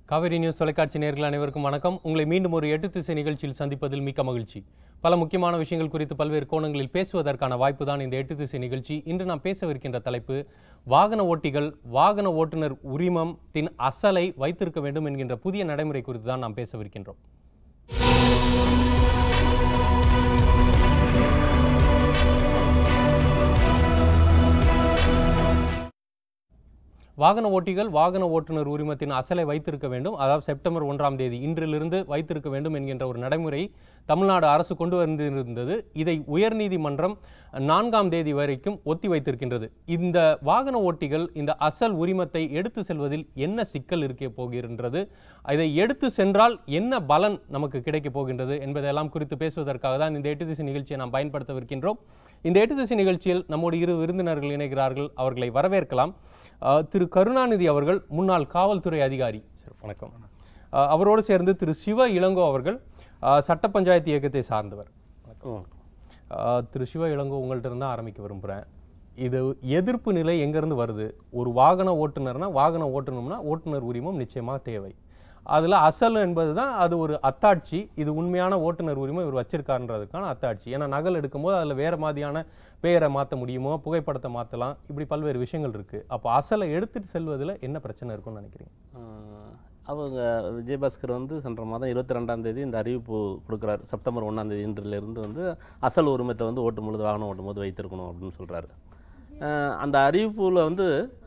Kaveri news தொலைக்காட்சி நேயர்கள் அனைவருக்கும் வணக்கம் உங்களை மீண்டும் ஒரு எட்டு திசை நிகழ்ச்சியில் சந்திப்பதில் மிக்க மகிழ்ச்சி பல முக்கியமான விஷயங்கள் குறித்து பல்வேறு கோணங்களில் பேசுவதற்கான வாய்ப்பு தான் இந்த எட்டு திசை நிகழ்ச்சி இன்று நாம் பேசவிருக்கின்ற தலைப்பு வாகன ஓட்டிகள் வாகன ஓட்டுநர் உரிமம் தின் அசலை வைத்திருக்க வேண்டும் என்கின்ற புதிய நடைமுறை குறித்து தான் நாம் பேசவிருக்கின்றோம் வாகன ஓட்டிகள் வாகன ஓட்டுநர் உரிமத்தின் அசலை வைத்திருக்க வேண்டும் அதாவது செப்டம்பர் ஒன்றாம் தேதி இன்றிலிருந்து வைத்திருக்க வேண்டும் என்கின்ற ஒரு நடைமுறை தமிழ்நாடு அரசு கொண்டு வந்திருந்தது இதை உயர்நீதிமன்றம் நான்காம் தேதி வரைக்கும் ஒத்தி வைத்திருக்கின்றது இந்த வாகன ஓட்டிகள் இந்த அசல் உரிமத்தை எடுத்து செல்வதில் என்ன சிக்கல் இருக்க போகின்றது இதை எடுத்து சென்றால் என்ன பலன் நமக்கு கிடைக்கப் போகின்றது என்பதெல்லாம் குறித்து பேசுவதற்காக தான் இந்த எட்டு திசை நிகழ்ச்சியை நாம் பயன்படுத்தவிருக்கின்றோம் இந்த எட்டு திசை நிகழ்ச்சியில் நம்மோடு இரு விருந்தினர்கள் இணைகிறார்கள் அவர்களை வரவேற்கலாம் அஹ், திரு கருணாநிதி அவர்கள் முன்னாள் காவல்துறை அதிகாரி சார் வணக்கம் அஹ், அவரோடு சேர்ந்து திரு சிவ இளங்கோ அவர்கள் அஹ், சட்ட பஞ்சாயத்து இயக்கத்தை சார்ந்தவர் அஹ், திரு சிவ இளங்கோ உங்கள்கிட்ட இருந்து ஆரம்பிக்க விரும்புகிறேன் இது எதிர்ப்பு நிலை எங்கேருந்து வருது ஒரு வாகன ஓட்டுநர்னா வாகனம் ஓட்டணும்னா ஓட்டுநர் உரிமம் நிச்சயமாக தேவை அதில் அசல் என்பது தான் அது ஒரு அத்தாட்சி இது உண்மையான ஓட்டுநர் உரிமை இவர் வச்சிருக்காருன்றதுக்கான அத்தாட்சி ஏன்னா நகல் எடுக்கும்போது அதில் வேறு மாதிரியான பெயரை மாற்ற முடியுமோ புகைப்படத்தை மாற்றலாம் இப்படி பல்வேறு விஷயங்கள் இருக்குது அப்போ அசலை எடுத்துட்டு செல்வதில் என்ன பிரச்சனை இருக்கும்னு நினைக்கிறீங்க ஆஹ் அவங்க விஜயபாஸ்கர் வந்து சென்ற மாதம் இருபத்தி ரெண்டாம் தேதி இந்த அறிவிப்பு கொடுக்குறாரு செப்டம்பர் ஒன்றாம் தேதி இன்றிலிருந்து வந்து அசல் உரிமத்தை வந்து ஓட்டும் பொழுது வாகனம் ஓட்டும் போது வைத்திருக்கணும் அப்படின்னு சொல்கிறாரு அந்த அறிவிப்பில் வந்து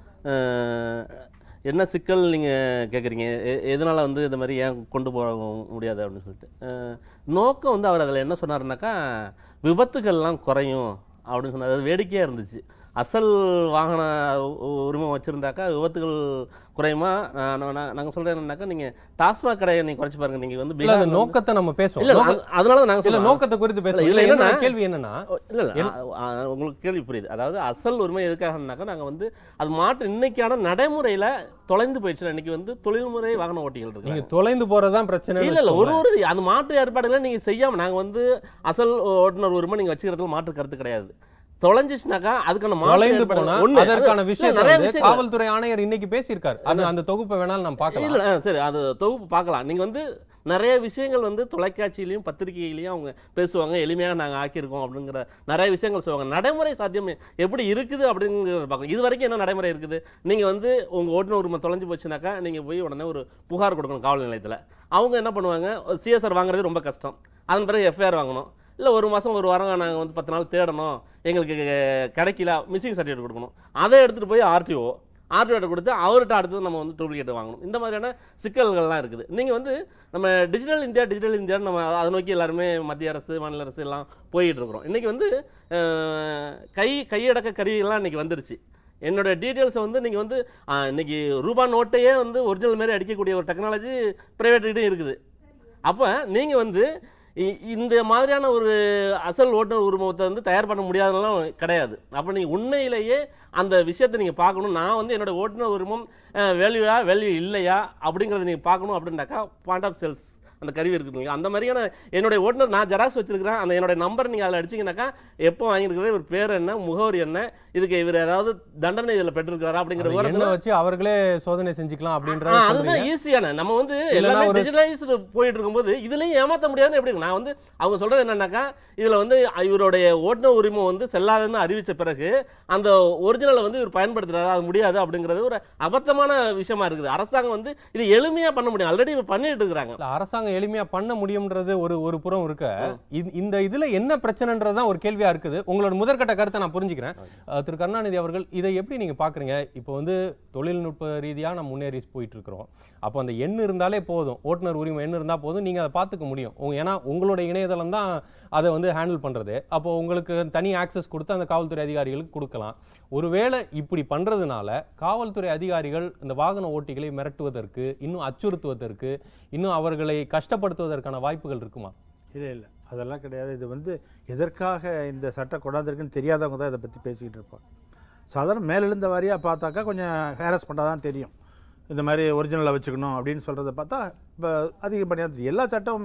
ஆஹ் என்ன சிக்கல் நீங்கள் கேட்குறீங்க எதனால் வந்து இந்த மாதிரி ஏன் கொண்டு போக முடியாது அப்படின்னு சொல்லிட்டு ஆஹ் நோக்கம் வந்து அவர் அதில் என்ன சொன்னாருனாக்கா விபத்துகள்லாம் குறையும் அப்படின்னு சொன்னார் அது வேடிக்கையாக இருந்துச்சு அசல் வாகன உ- உரிமம் வச்சுருந்தாக்கா விபத்துகள் குறையுமா நாங்கள் சொல்கிறது என்னன்னாக்கா நீங்கள் டாஸ்மாக் கடையை நீங்கள் குறைச்சி பாருங்க நீங்கள் வந்து இல்ல அந்த பீகார்ல வந்து- நோக்கத்தை நம்ம பேசுவோம் இல்ல நோக்க- அது- அதனால தான் நாங்கள் இல்ல சொல்ல நோக்கத்தை குறித்து பேசுவோம் இல்ல, இல்ல என்னன்னா- என்னோட கேள்வி என்னன்னா இல்லை இல்லை உங்களுக்கு கேள்வி புரியுது அதாவது அசல் உரிமை எதுக்காகனாக்கா நாங்கள் வந்து அது மாற்று இன்னைக்கான நடைமுறையில் தொலைந்து போயிடுச்சு இன்னைக்கு வந்து தொழில்முறை வாகன ஓட்டிகள் இருக்கு நீங்க தொலைந்து போறதுதான் பிரச்சனை இல்ல இல்ல ஒரு ஒரு அது மாற்று ஏற்பாடுகளை நீங்க செய்யாம நாங்க வந்து அசல் ஓட்டுநர் உரிமை நீங்க வச்சுக்கிறதுல மாற்று கருத்து கிடையாது தொலைஞ்சிச்சுனாக்கா அதுக்கான மாற்று தொலைந்து ஏற்பாடுகள் போனா ஒண்ணு, அதற்கான அது- விஷயத்தை இல்ல, நிறைய வந்து விஷயங்கள். காவல்துறை ஆணையர் இன்னைக்கு பேசியிருக்காரு அது அந்த தொகுப்பை வேணாலும் நம்ம பார்க்கலாம் இல்ல ஆ, சரி அது தொகுப்பு பார்க்கலாம் நீங்க வந்து நிறைய விஷயங்கள் வந்து தொலைக்காட்சியிலையும் பத்திரிகையிலையும் அவங்க பேசுவாங்க எளிமையாக நாங்கள் ஆக்கியிருக்கோம் அப்படிங்கிற நிறைய விஷயங்கள் சொல்லுவாங்க நடைமுறை சாத்தியம் எப்படி இருக்குது அப்படிங்கிறத பார்க்கணும் இது வரைக்கும் என்ன நடைமுறை இருக்குது நீங்கள் வந்து உங்கள் ஓட்டுநர் உரிமை தொலைஞ்சு போச்சுனாக்கா நீங்கள் போய் உடனே ஒரு புகார் கொடுக்கணும் காவல் நிலையத்தில் அவங்க என்ன பண்ணுவாங்க சிஎஸ்ஆர் வாங்குறது ரொம்ப கஷ்டம் அதன் பிறகு எஃப்ஐஆர் வாங்கணும் இல்லை ஒரு மாதம் ஒரு வாரம் நாங்கள் வந்து பத்து நாள் தேடணும் எங்களுக்கு கிடைக்கல மிஸ்ஸிங் சர்டிஃபிகேட் கொடுக்கணும் அதை எடுத்துகிட்டு போய் ஆர்டிஓ ஆர்டிஓட்ட கொடுத்து அவர்கிட்ட அடுத்தது நம்ம வந்து டூப்ளிகேட் வாங்கணும் இந்த மாதிரியான சிக்கல்கள்லாம் இருக்குது நீங்கள் வந்து நம்ம டிஜிட்டல் இந்தியா டிஜிட்டல் இந்தியான்னு நம்ம அதை நோக்கி எல்லாருமே மத்திய அரசு மாநில அரசு எல்லாம் போயிட்டு இருக்கிறோம் இன்றைக்கி வந்து அஹ், கை கையடக்க கருவிகள்லாம் இன்றைக்கி வந்துருச்சு என்னோட டீட்டெயில்ஸை வந்து நீங்கள் வந்து அஹ், இன்னைக்கு ரூபா நோட்டையே வந்து ஒரிஜினல் மாதிரி அடிக்கக்கூடிய ஒரு டெக்னாலஜி ப்ரைவேட்கிட்டையும் இருக்குது அப்போ நீங்கள் வந்து இ- இந்த மாதிரியான ஒரு அசல் ஓட்டுநர் உரிமத்தை வந்து தயார் பண்ண முடியாதெல்லாம் கிடையாது அப்போ நீங்கள் உண்மையிலேயே அந்த விஷயத்தை நீங்கள் பார்க்கணும் நான் வந்து என்னோட ஓட்டுநர் உரிமம் வேல்யூயா வேல்யூ இல்லையா அப்படிங்கிறத நீங்கள் பார்க்கணும் அப்படின்னாக்கா பாயிண்ட் ஆஃப் சேல்ஸ் அந்த கருவி இருக்குது இல்லையா? அந்த மாதிரியான என்னுடைய ஓட்டுநர் நான் ஜெராக்ஸ் வச்சிருக்கிறேன் அந்த என்னோட நம்பர் நீங்கள் அதில் அடிச்சீங்கன்னாக்கா எப்போ வாங்கியிருக்கிறேன் இவர் பேர் என்ன முகவரி என்ன இதுக்கு இவர் ஏதாவது தண்டனை இதில் பெற்றிருக்கிறாரா அப்படிங்கிற அது விவரத்தை என்ன வச்சு அவர்களே சோதனை செஞ்சுக்கலாம் ஆ, அப்படின்றத அதுதான் சொல்றீங்க ஈஸியான நம்ம வந்து இல்லைன்னா எல்லாமே ஒரு- டிஜிட்டலைஸ்டு போயிட்டு இருக்கும்போது இதுலயும் ஏமாத்த முடியாதுன்னு எப்படி இருக்கு? நான் வந்து அவங்க சொல்றது என்னன்னாக்கா இதுல வந்து இவருடைய ஓட்டுநர் உரிமை வந்து செல்லாதுன்னு அறிவிச்ச பிறகு அந்த ஒரிஜினலை வந்து இவர் பயன்படுத்துறாரு அது முடியாது அப்படிங்கிறது ஒரு அபத்தமான விஷயமா இருக்குது அரசாங்கம் வந்து இது எளிமையா பண்ண முடியும் ஆல்ரெடி இப்ப பண்ணிட்டு இருக்காங்க இல்ல, அரசாங்கம் எளிமையா பண்ண முடியும்ன்றது ஒரு ஒரு புறம் இருக்க இந்த- இந்த இதுல என்ன பிரச்சனைன்றது தான் ஒரு கேள்வியா இருக்குது உங்களோட முதற்கட்ட கருத்தை நான் புரிஞ்சுக்கிறேன் அஹ், திரு கருணாநிதி அவர்கள் இதை எப்படி நீங்க பாக்குறீங்க இப்போ வந்து தொழில்நுட்ப ரீதியா நம்ம முன்னேறி போயிட்டு இருக்கிறோம் அப்போ அந்த எண் இருந்தாலே போதும் ஓட்டுநர் உரிமை எண் இருந்தா போதும் நீங்க அதை பார்த்துக்க முடியும் உங்க ஏன்னா உங்களோட இணையதளம் தான் அதை வந்து ஹேண்டில் பண்றது அப்போ உங்களுக்கு தனி ஆக்சஸ் கொடுத்து அந்த காவல்துறை அதிகாரிகளுக்கு கொடுக்கலாம் ஒருவேளை இப்படி பண்றதுனால காவல்துறை அதிகாரிகள் இந்த வாகன ஓட்டிகளை மிரட்டுவதற்கு இன்னும் அச்சுறுத்துவதற்கு இன்னும் அவர்களை கஷ்டப்படுத்துவதற்கான வாய்ப்புகள் இருக்குமா இல்லை இல்லை அதெல்லாம் கிடையாது இது வந்து எதற்காக இந்த சட்டம் கொண்டாந்துருக்குன்னு தெரியாதவங்க தான் இதை பற்றி பேசிக்கிட்டு இருப்பாங்க சாதாரண மேலெழுந்த வாரியாக பார்த்தாக்கா கொஞ்சம் ஹேரஸ்மெண்ட்டாக தான் தெரியும் இந்த மாதிரி ஒரிஜினலை வச்சுக்கணும் அப்படின்னு சொல்கிறத பார்த்தா இப்போ அதிகப்படியாக தெரியும் எல்லா சட்டமுமே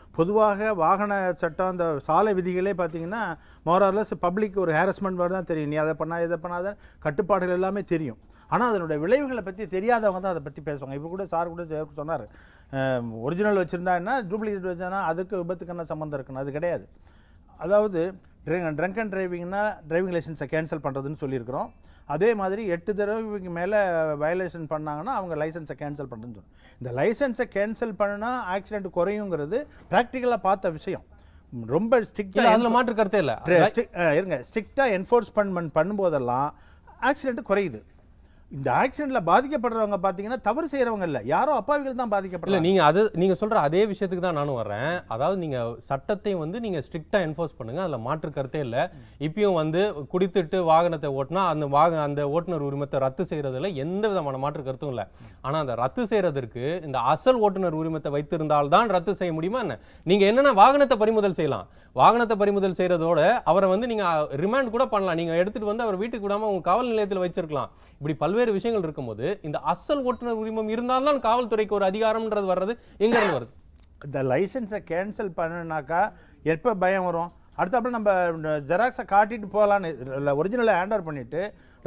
பொதுவாக வாகன சட்டம் அந்த சாலை விதிகளே பார்த்தீங்கன்னா மோரார்லஸ் பப்ளிக் ஒரு ஹேரஸ்மெண்ட் மாதிரி தான் தெரியும் நீ அதை பண்ணா இதை பண்ணாத கட்டுப்பாடுகள் எல்லாமே தெரியும் ஆனால் அதனுடைய விளைவுகளை பற்றி தெரியாதவங்க தான் அதை பற்றி பேசுவாங்க இப்போ கூட சார் கூட ஜெயக்கு சொன்னார் ஒரிஜினல் வச்சுருந்தா என்ன டூப்ளிகேட் வச்சானா அதுக்கு விபத்துக்கு என்ன சம்மந்தம் இருக்குன்னு அது கிடையாது அதாவது ட்ரங்க் அண்ட் டிரைவிங்னா டிரைவிங் லைசன்ஸை கேன்சல் பண்ணுறதுன்னு சொல்லியிருக்கிறோம் அதே மாதிரி எட்டு தடவைக்கு மேலே வயலேஷன் பண்ணாங்கன்னா அவங்க லைசன்ஸை கேன்சல் பண்ணுறதுன்னு சொல்லணும் இந்த லைசன்ஸை கேன்சல் பண்ணுனா ஆக்சிடென்ட் குறையுங்கிறது ப்ராக்டிக்கலாக பார்த்த விஷயம் ரொம்ப இல்ல ஸ்ட்ரிக்டாக அதுல மாற்று கருத்தே இல்ல ஸ்ட்ரிக் இருங்க ஸ்ட்ரிக்டாக என்ஃபோர்ஸ்மெண்ட் பண்ணும்போதெல்லாம் ஆக்சிடென்ட் குறையுது இந்த ஆக்சிடெண்ட்டில் பாதிக்கப்படுறவங்க பார்த்தீங்கன்னா தவறு செய்கிறவங்க இல்லை யாரோ அப்பாவிகள் தான் இல்ல பாதிக்கப்படுறாங்க நீங்க அது நீங்க சொல்ற அதே விஷயத்துக்கு தான் நானும் வர்றேன் அதாவது நீங்க சட்டத்தை வந்து நீங்க ஸ்ட்ரிக்டா என்ஃபோர்ஸ் பண்ணுங்க அதுல மாற்று கருத்தே இல்ல இப்பயும் வந்து குடித்துட்டு வாகனத்தை ஓட்டினா அந்த வாக அந்த ஓட்டுநர் உரிமத்தை ரத்து செய்யறதுல எந்த விதமான மாற்று கருத்தும் இல்ல ஆனா அந்த ரத்து செய்யறதற்கு இந்த அசல் ஓட்டுநர் உரிமத்தை வைத்திருந்தால் தான் ரத்து செய்ய முடியுமா என்ன நீங்க என்னன்னா வாகனத்தை பறிமுதல் செய்யலாம் வாகனத்தை பறிமுதல் செய்யறதோட அவரை வந்து நீங்க ரிமாண்ட் கூட பண்ணலாம் நீங்க எடுத்துட்டு வந்து அவர் வீட்டுக்கு விடாம உங்க காவல் நிலையத்தில் வச்சிருக்கலாம் இப்படி பல்வேறு விஷயங்கள் இருக்கும்போது இந்த அசல் ஓட்டுநர் உரிமம் இருந்தால்தான் காவல்துறைக்கு ஒரு அதிகாரம்ன்றது வர்றது எங்க இருந்து வருது இந்த லைசன்ஸை கேன்சல் பண்ணுனாக்கா எப்போ பயம் வரும் அடுத்தாப்புல நம்ம ஜெராக்ஸை காட்டிட்டு போகலான்னு இல்லை ஒரிஜினலை ஹேண்டர் பண்ணிவிட்டு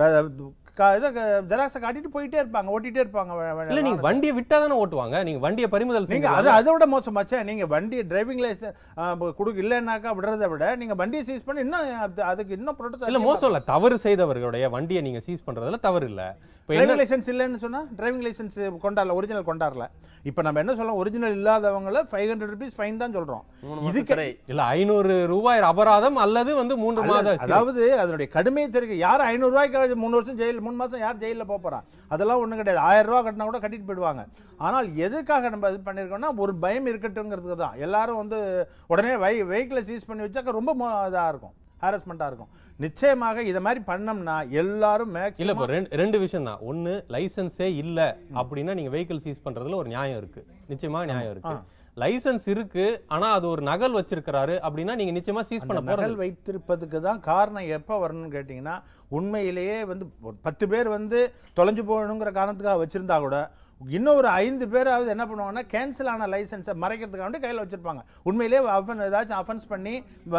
இதை ஜெராக்ஸை காட்டிட்டு போயிட்டே இருப்பாங்க ஓட்டிகிட்டே இருப்பாங்க வ- வ- இல்ல நீங்க வண்டியை விட்டா தானே ஓட்டுவாங்க நீங்க வண்டியை பறிமுதல் நீங்க செஞ்சு அது அதை விட மோசமாச்சே நீங்க வண்டி டிரைவிங் லைசன்ஸ் கொடுக்க இல்லைன்னாக்கா விடுறதை விட நீங்க வண்டியை சீஸ் பண்ணி இன்னும் அது- அதுக்கு இன்னும் இல்ல ப்ரொடெக்ட் மோசம் இல்ல தவறு செய்தவர்களுடைய வண்டியை நீங்க சீஸ் பண்றதுல தவறு இல்ல இப்ப என்ன டிரைவிங் லைசன்ஸ் இல்லைன்னு சொன்னா டிரைவிங் லைசன்ஸ் கொண்டாடல ஒரிஜினல் கொண்டாடல இப்போ நம்ம என்ன சொல்றோம் ஒரிஜினல் இல்லாதவங்கள ஃபைவ் ஹண்ட்ரட் ருபீஸ் ஃபைன் தான் சொல்றோம் மூணு மாசம் இதுக்கு சிறை. இல்ல ஐநூறு ரூபாய் அபராதம் அல்லது வந்து மூன்று அல்ல, மாத சிறை. அதாவது அதனுடைய கடுமையை தெரிவிக்க யார் ஐநூறுரூவாய்க்கு மூணு வருஷம் ஜெயில் மூணு மாதம் யார் ஜெயிலில் போக போறா அதெல்லாம் ஒன்றும் கிடையாது ஆயிரம் ரூபா கட்டினா கூட கட்டிட்டு போயிடுவாங்க ஆனால் எதுக்காக நம்ம இது பண்ணியிருக்கோம்னா ஒரு பயம் இருக்கட்டுங்கிறதுக்கு தான் எல்லாரும் வந்து உடனே வை வெஹிக்கிளை சீஸ் பண்ணி வச்சாக்க ரொம்ப இதாக இருக்கும் ஹாரஸ்மெண்ட்டாக இருக்கும் நிச்சயமாக இதை மாதிரி பண்ணோம்னா எல்லாரும் இல்ல மேக்ஸிமம் இப்போ ரெண்டு ரெண்டு விஷயம் தான் ஒன்னு லைசென்ஸே இல்ல அப்படின்னா நீங்க வெஹிக்கிள் சீஸ் பண்றதுல ஒரு நியாயம் இருக்கு நிச்சயமா நியாயம் இருக்கு லைசென்ஸ் இருக்கு ஆனா அது ஒரு நகல் வச்சிருக்கிறாரு அப்படின்னா நீங்க நிச்சயமா சீஸ் பண்ண அந்த போறது நகல் வைத்திருப்பதுக்கு தான் காரணம் எப்போ வரணும்னு கேட்டிங்கன்னா உண்மையிலேயே வந்து ஒரு பத்து பேர் வந்து தொலைஞ்சு போகணுங்கிற காரணத்துக்காக வச்சுருந்தா கூட இன்னும் ஒரு ஐந்து பேராவது என்ன பண்ணுவாங்கன்னா கேன்சல் ஆன லைசன்ஸை மறைக்கிறதுக்காக வேண்டி கையில் வச்சுருப்பாங்க உண்மையிலேயே அஃபன் ஏதாச்சும் அஃபென்ஸ் பண்ணி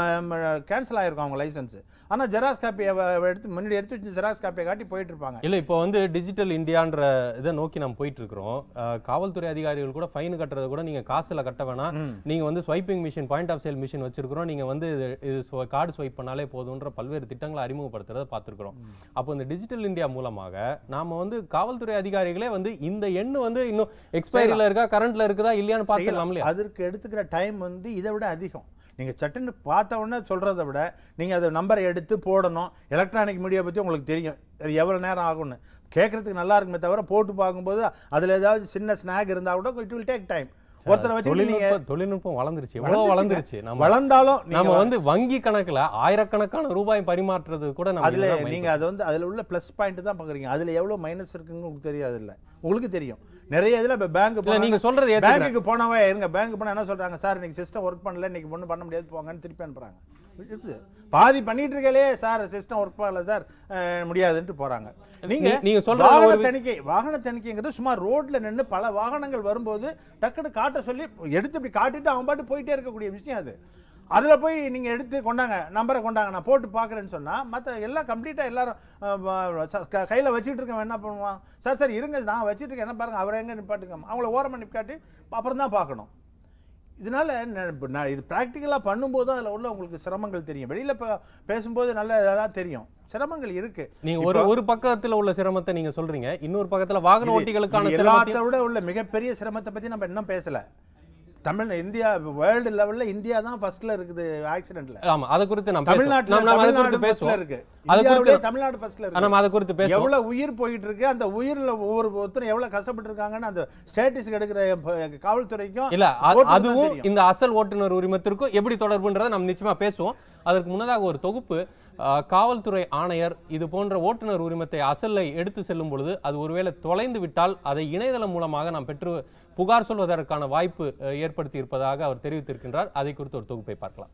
கேன்சல் ஆகிருக்கும் அவங்க லைசன்ஸ் ஆனால் ஜெராக்ஸ் காப்பியை எடுத்து முன்னாடி எடுத்து வச்சு ஜெராக்ஸ் காப்பியை காட்டி போயிட்டு இருப்பாங்க இல்ல இப்போ வந்து டிஜிட்டல் இந்தியான்ற இதை நோக்கி நம்ம போயிட்டு இருக்கிறோம் அஹ், காவல்துறை அதிகாரிகள் கூட ஃபைன் கட்டுறது கூட நீங்க காசுல கட்ட வேணாம் நீங்க வந்து swiping machine point of sale machine வச்சிருக்கிறோம் நீங்க வந்து இது- இது கார்டு ஸ்வைப் பண்ணாலே போதுன்ற பல்வேறு திட்டங்களை அறிமுகப்படுத்துறதை பார்த்திருக்கிறோம் அப்போ இந்த டிஜிட்டல் இந்தியா மூலமாக நாம வந்து காவல்துறை அதிகாரிகளே வந்து இந்த எண்ணு வந்து இன்னும் எக்ஸ்பைரியில இருக்கா கரண்ட்ல இருக்குதா இல்லையான்னு பார்த்துக்கலாம் இல்லையா அதற்கு எடுத்துக்கிற டைம் வந்து இதை விட அதிகம் நீங்கள் சட்டுன்னு பார்த்த உடனே சொல்கிறத விட நீங்கள் அதை நம்பரை எடுத்து போடணும் எலக்ட்ரானிக் மீடியா பற்றி உங்களுக்கு தெரியும் அது எவ்வளோ நேரம் ஆகும்னு கேட்குறதுக்கு நல்லா இருக்குமே தவிர போட்டு பார்க்கும்போது அதில் ஏதாவது சின்ன ஸ்நாக் இருந்தால் கூட இட் வில் டேக் டைம் ஒருத்தரை வச்சு நீங்கள் தொழில்நுட்பம் தொழில்நுட்பம் வளர்ந்துருச்சு எவ்வளவு வளர்ந்துருச்சு நம்ம வளர்ந்தாலும் நம்ம நீங்கள் வந்து வங்கி கணக்குல ஆயிரக்கணக்கான ரூபாய் பரிமாற்றுறது கூட நம்ம அதில் இதுதான் நீங்கள் அது வந்து அதில் உள்ள ப்ளஸ் பாயிண்ட் தான் பார்க்குறீங்க அதில் எவ்வளோ மைனஸ் இருக்குன்னு உங்களுக்கு தெரியாது இல்லை உங்களுக்கு தெரியும் நிறைய இதில் இப்போ பேங்க் இல்ல நீங்க சொல்றது ஏத்துக்கிறேன் பேங்க்குக்கு போனவன் இருங்க பேங்க் போனால் என்ன சொல்றாங்க சார் இன்னைக்கு சிஸ்டம் ஒர்க் பண்ணல இன்னைக்கு ஒன்றும் பண்ண முடியாது போங்கன்னு திருப்பி அனுப்புறாங்க இருக்குது பாதி பண்ணிட்டு இருக்கலே சார் சிஸ்டம் ஒர்க் பண்ணல சார் அஹ், முடியாதுன்ட்டு போறாங்க நீங்க நீ- நீங்க சொல்றது வாகன ஒரு- தணிக்கை வாகன தணிக்கைங்கிறது சும்மா ரோட்ல நின்று பல வாகனங்கள் வரும்போது டக்குன்னு காட்ட சொல்லி எடுத்து இப்படி காட்டிட்டு அவன் பாட்டு போயிட்டே இருக்கக்கூடிய விஷயம் அது அதில் போய் நீங்கள் எடுத்து கொண்டாங்க நம்பரை கொண்டாங்க நான் போட்டு பார்க்குறேன்னு சொன்னால் மற்ற எல்லாம் கம்ப்ளீட்டாக எல்லாரும் கையில் வச்சுட்டு இருக்கவன் என்ன பண்ணுவான் சார் சார் இருங்க நான் வச்சுட்டு இருக்கேன் என்ன பாருங்க அவரை எங்கே நிப்பாட்டுங்க அவங்கள ஓரம் பண்ணி காட்டி அப்புறம் தான் பார்க்கணும் இதனால ந- இப்ப நான் இது ப்ராக்டிக்கலாக பண்ணும்போது அதில் உள்ள உங்களுக்கு சிரமங்கள் தெரியும் வெளியில் பேசும்போது நல்ல இதாக தெரியும் சிரமங்கள் இருக்கு நீங்க ஒரு ஒரு பக்கத்துல உள்ள சிரமத்தை நீங்க சொல்றீங்க இன்னொரு பக்கத்துல வாகன இது- ஓட்டிகளுக்கான இது சிரமத்தையும் எல்லாத்த விட உள்ள மிகப்பெரிய சிரமத்தை பத்தி நம்ம இன்னும் பேசல தமிழ் இந்தியா வேர்ல்டு லெவல்ல இந்தியா தான் ஃபர்ஸ்ட்ல இருக்குது ஆக்சிடென்ட்ல ஆமா அதை குறித்து நாம் பேசுவோம். தமிழ்நாட்டுல நாம் நாம் அதை தமிழ்நாடு குறித்து ஃபர்ஸ்ட்ல பேசுவோம் இருக்கு அது இந்தியாவிலே குறித்து தமிழ்நாடு ஃபர்ஸ்ட்ல ஆ, இருக்கு நம்ம அதை குறித்து பேசுவோம் எவ்வளவு உயிர் போயிட்டு இருக்கு அந்த உயிர்ல ஒவ்வொரு ஒருத்தரும் எவ்வளவு கஷ்டப்பட்டு இருக்காங்கன்னு அந்த ஸ்டேட்டிஸ்க்கு எடுக்கிற ப- காவல்துறைக்கும் இல்ல அ- ஓட்டுநருக்கு தான் அதுவும் தெரியும். இந்த அசல் ஓட்டுநர் உரிமத்திற்கும் எப்படி தொடர்புன்றதை நம்ம நிச்சயமா பேசுவோம் அதற்கு முன்னதாக ஒரு தொகுப்பு ஆ, காவல்துறை ஆணையர் இது போன்ற ஓட்டுநர் உரிமத்தை அசலை எடுத்து செல்லும் பொழுது அது ஒருவேளை தொலைந்து விட்டால் அதை இணையதளம் மூலமாக நாம் பெற்று புகார் சொல்வதற்கான வாய்ப்பு அ, ஏற்படுத்தி இருப்பதாக அவர் தெரிவித்திருக்கின்றார் அதை குறித்து ஒரு தொகுப்பை பார்க்கலாம்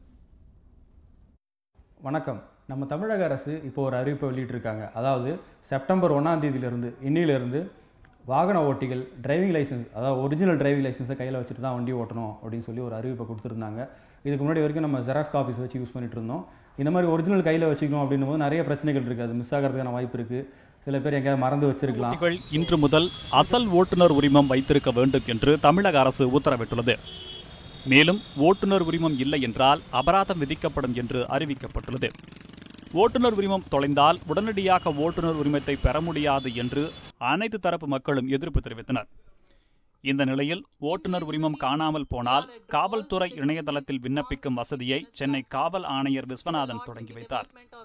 வணக்கம் நம்ம தமிழக அரசு இப்போ ஒரு அறிவிப்பை வெளியிட்டிருக்காங்க அதாவது செப்டம்பர் ஒன்றாம் தேதியிலிருந்து இன்னிலிருந்து வாகன ஓட்டிகள் டிரைவிங் லைசன்ஸ் அதாவது ஒரிஜினல் டிரைவிங் லைசன்ஸை கையில் வச்சுட்டு தான் வண்டி ஓட்டணும் அப்படின்னு சொல்லி ஒரு அறிவிப்பை கொடுத்துருந்தாங்க இதுக்கு முன்னாடி வரைக்கும் நம்ம ஜெராக்ஸ் காப்பீஸ் வச்சு யூஸ் பண்ணிட்டு இருந்தோம் இந்த மாதிரி ஒரிஜினல் கையில் வச்சுக்கணும் அப்படின்னும் போது நிறைய பிரச்சனைகள் இருக்குது அது மிஸ் ஆகிறதுக்கான வாய்ப்பு இருக்குது சில பேர் எங்கேயாவது மறந்து வச்சிருக்கலாம் ஓட்டிகள் இன்று முதல் அசல் ஓட்டுநர் உரிமம் வைத்திருக்க வேண்டும் என்று தமிழக அரசு உத்தரவிட்டுள்ளது மேலும் ஓட்டுநர் உரிமம் இல்லை என்றால் அபராதம் விதிக்கப்படும் என்று அறிவிக்கப்பட்டுள்ளது ஓட்டுநர் உரிமம் தொலைந்தால் உடனடியாக ஓட்டுநர் உரிமத்தை பெற முடியாது என்று அனைத்து தரப்பு மக்களும் எதிர்ப்பு தெரிவித்தனர் இந்த நிலையில் ஓட்டுநர் உரிமம் காணாமல் போனால் காவல்துறை இணையதளத்தில் விண்ணப்பிக்கும் வசதியை சென்னை காவல் ஆணையர் விஸ்வநாதன் தொடங்கி வைத்தார்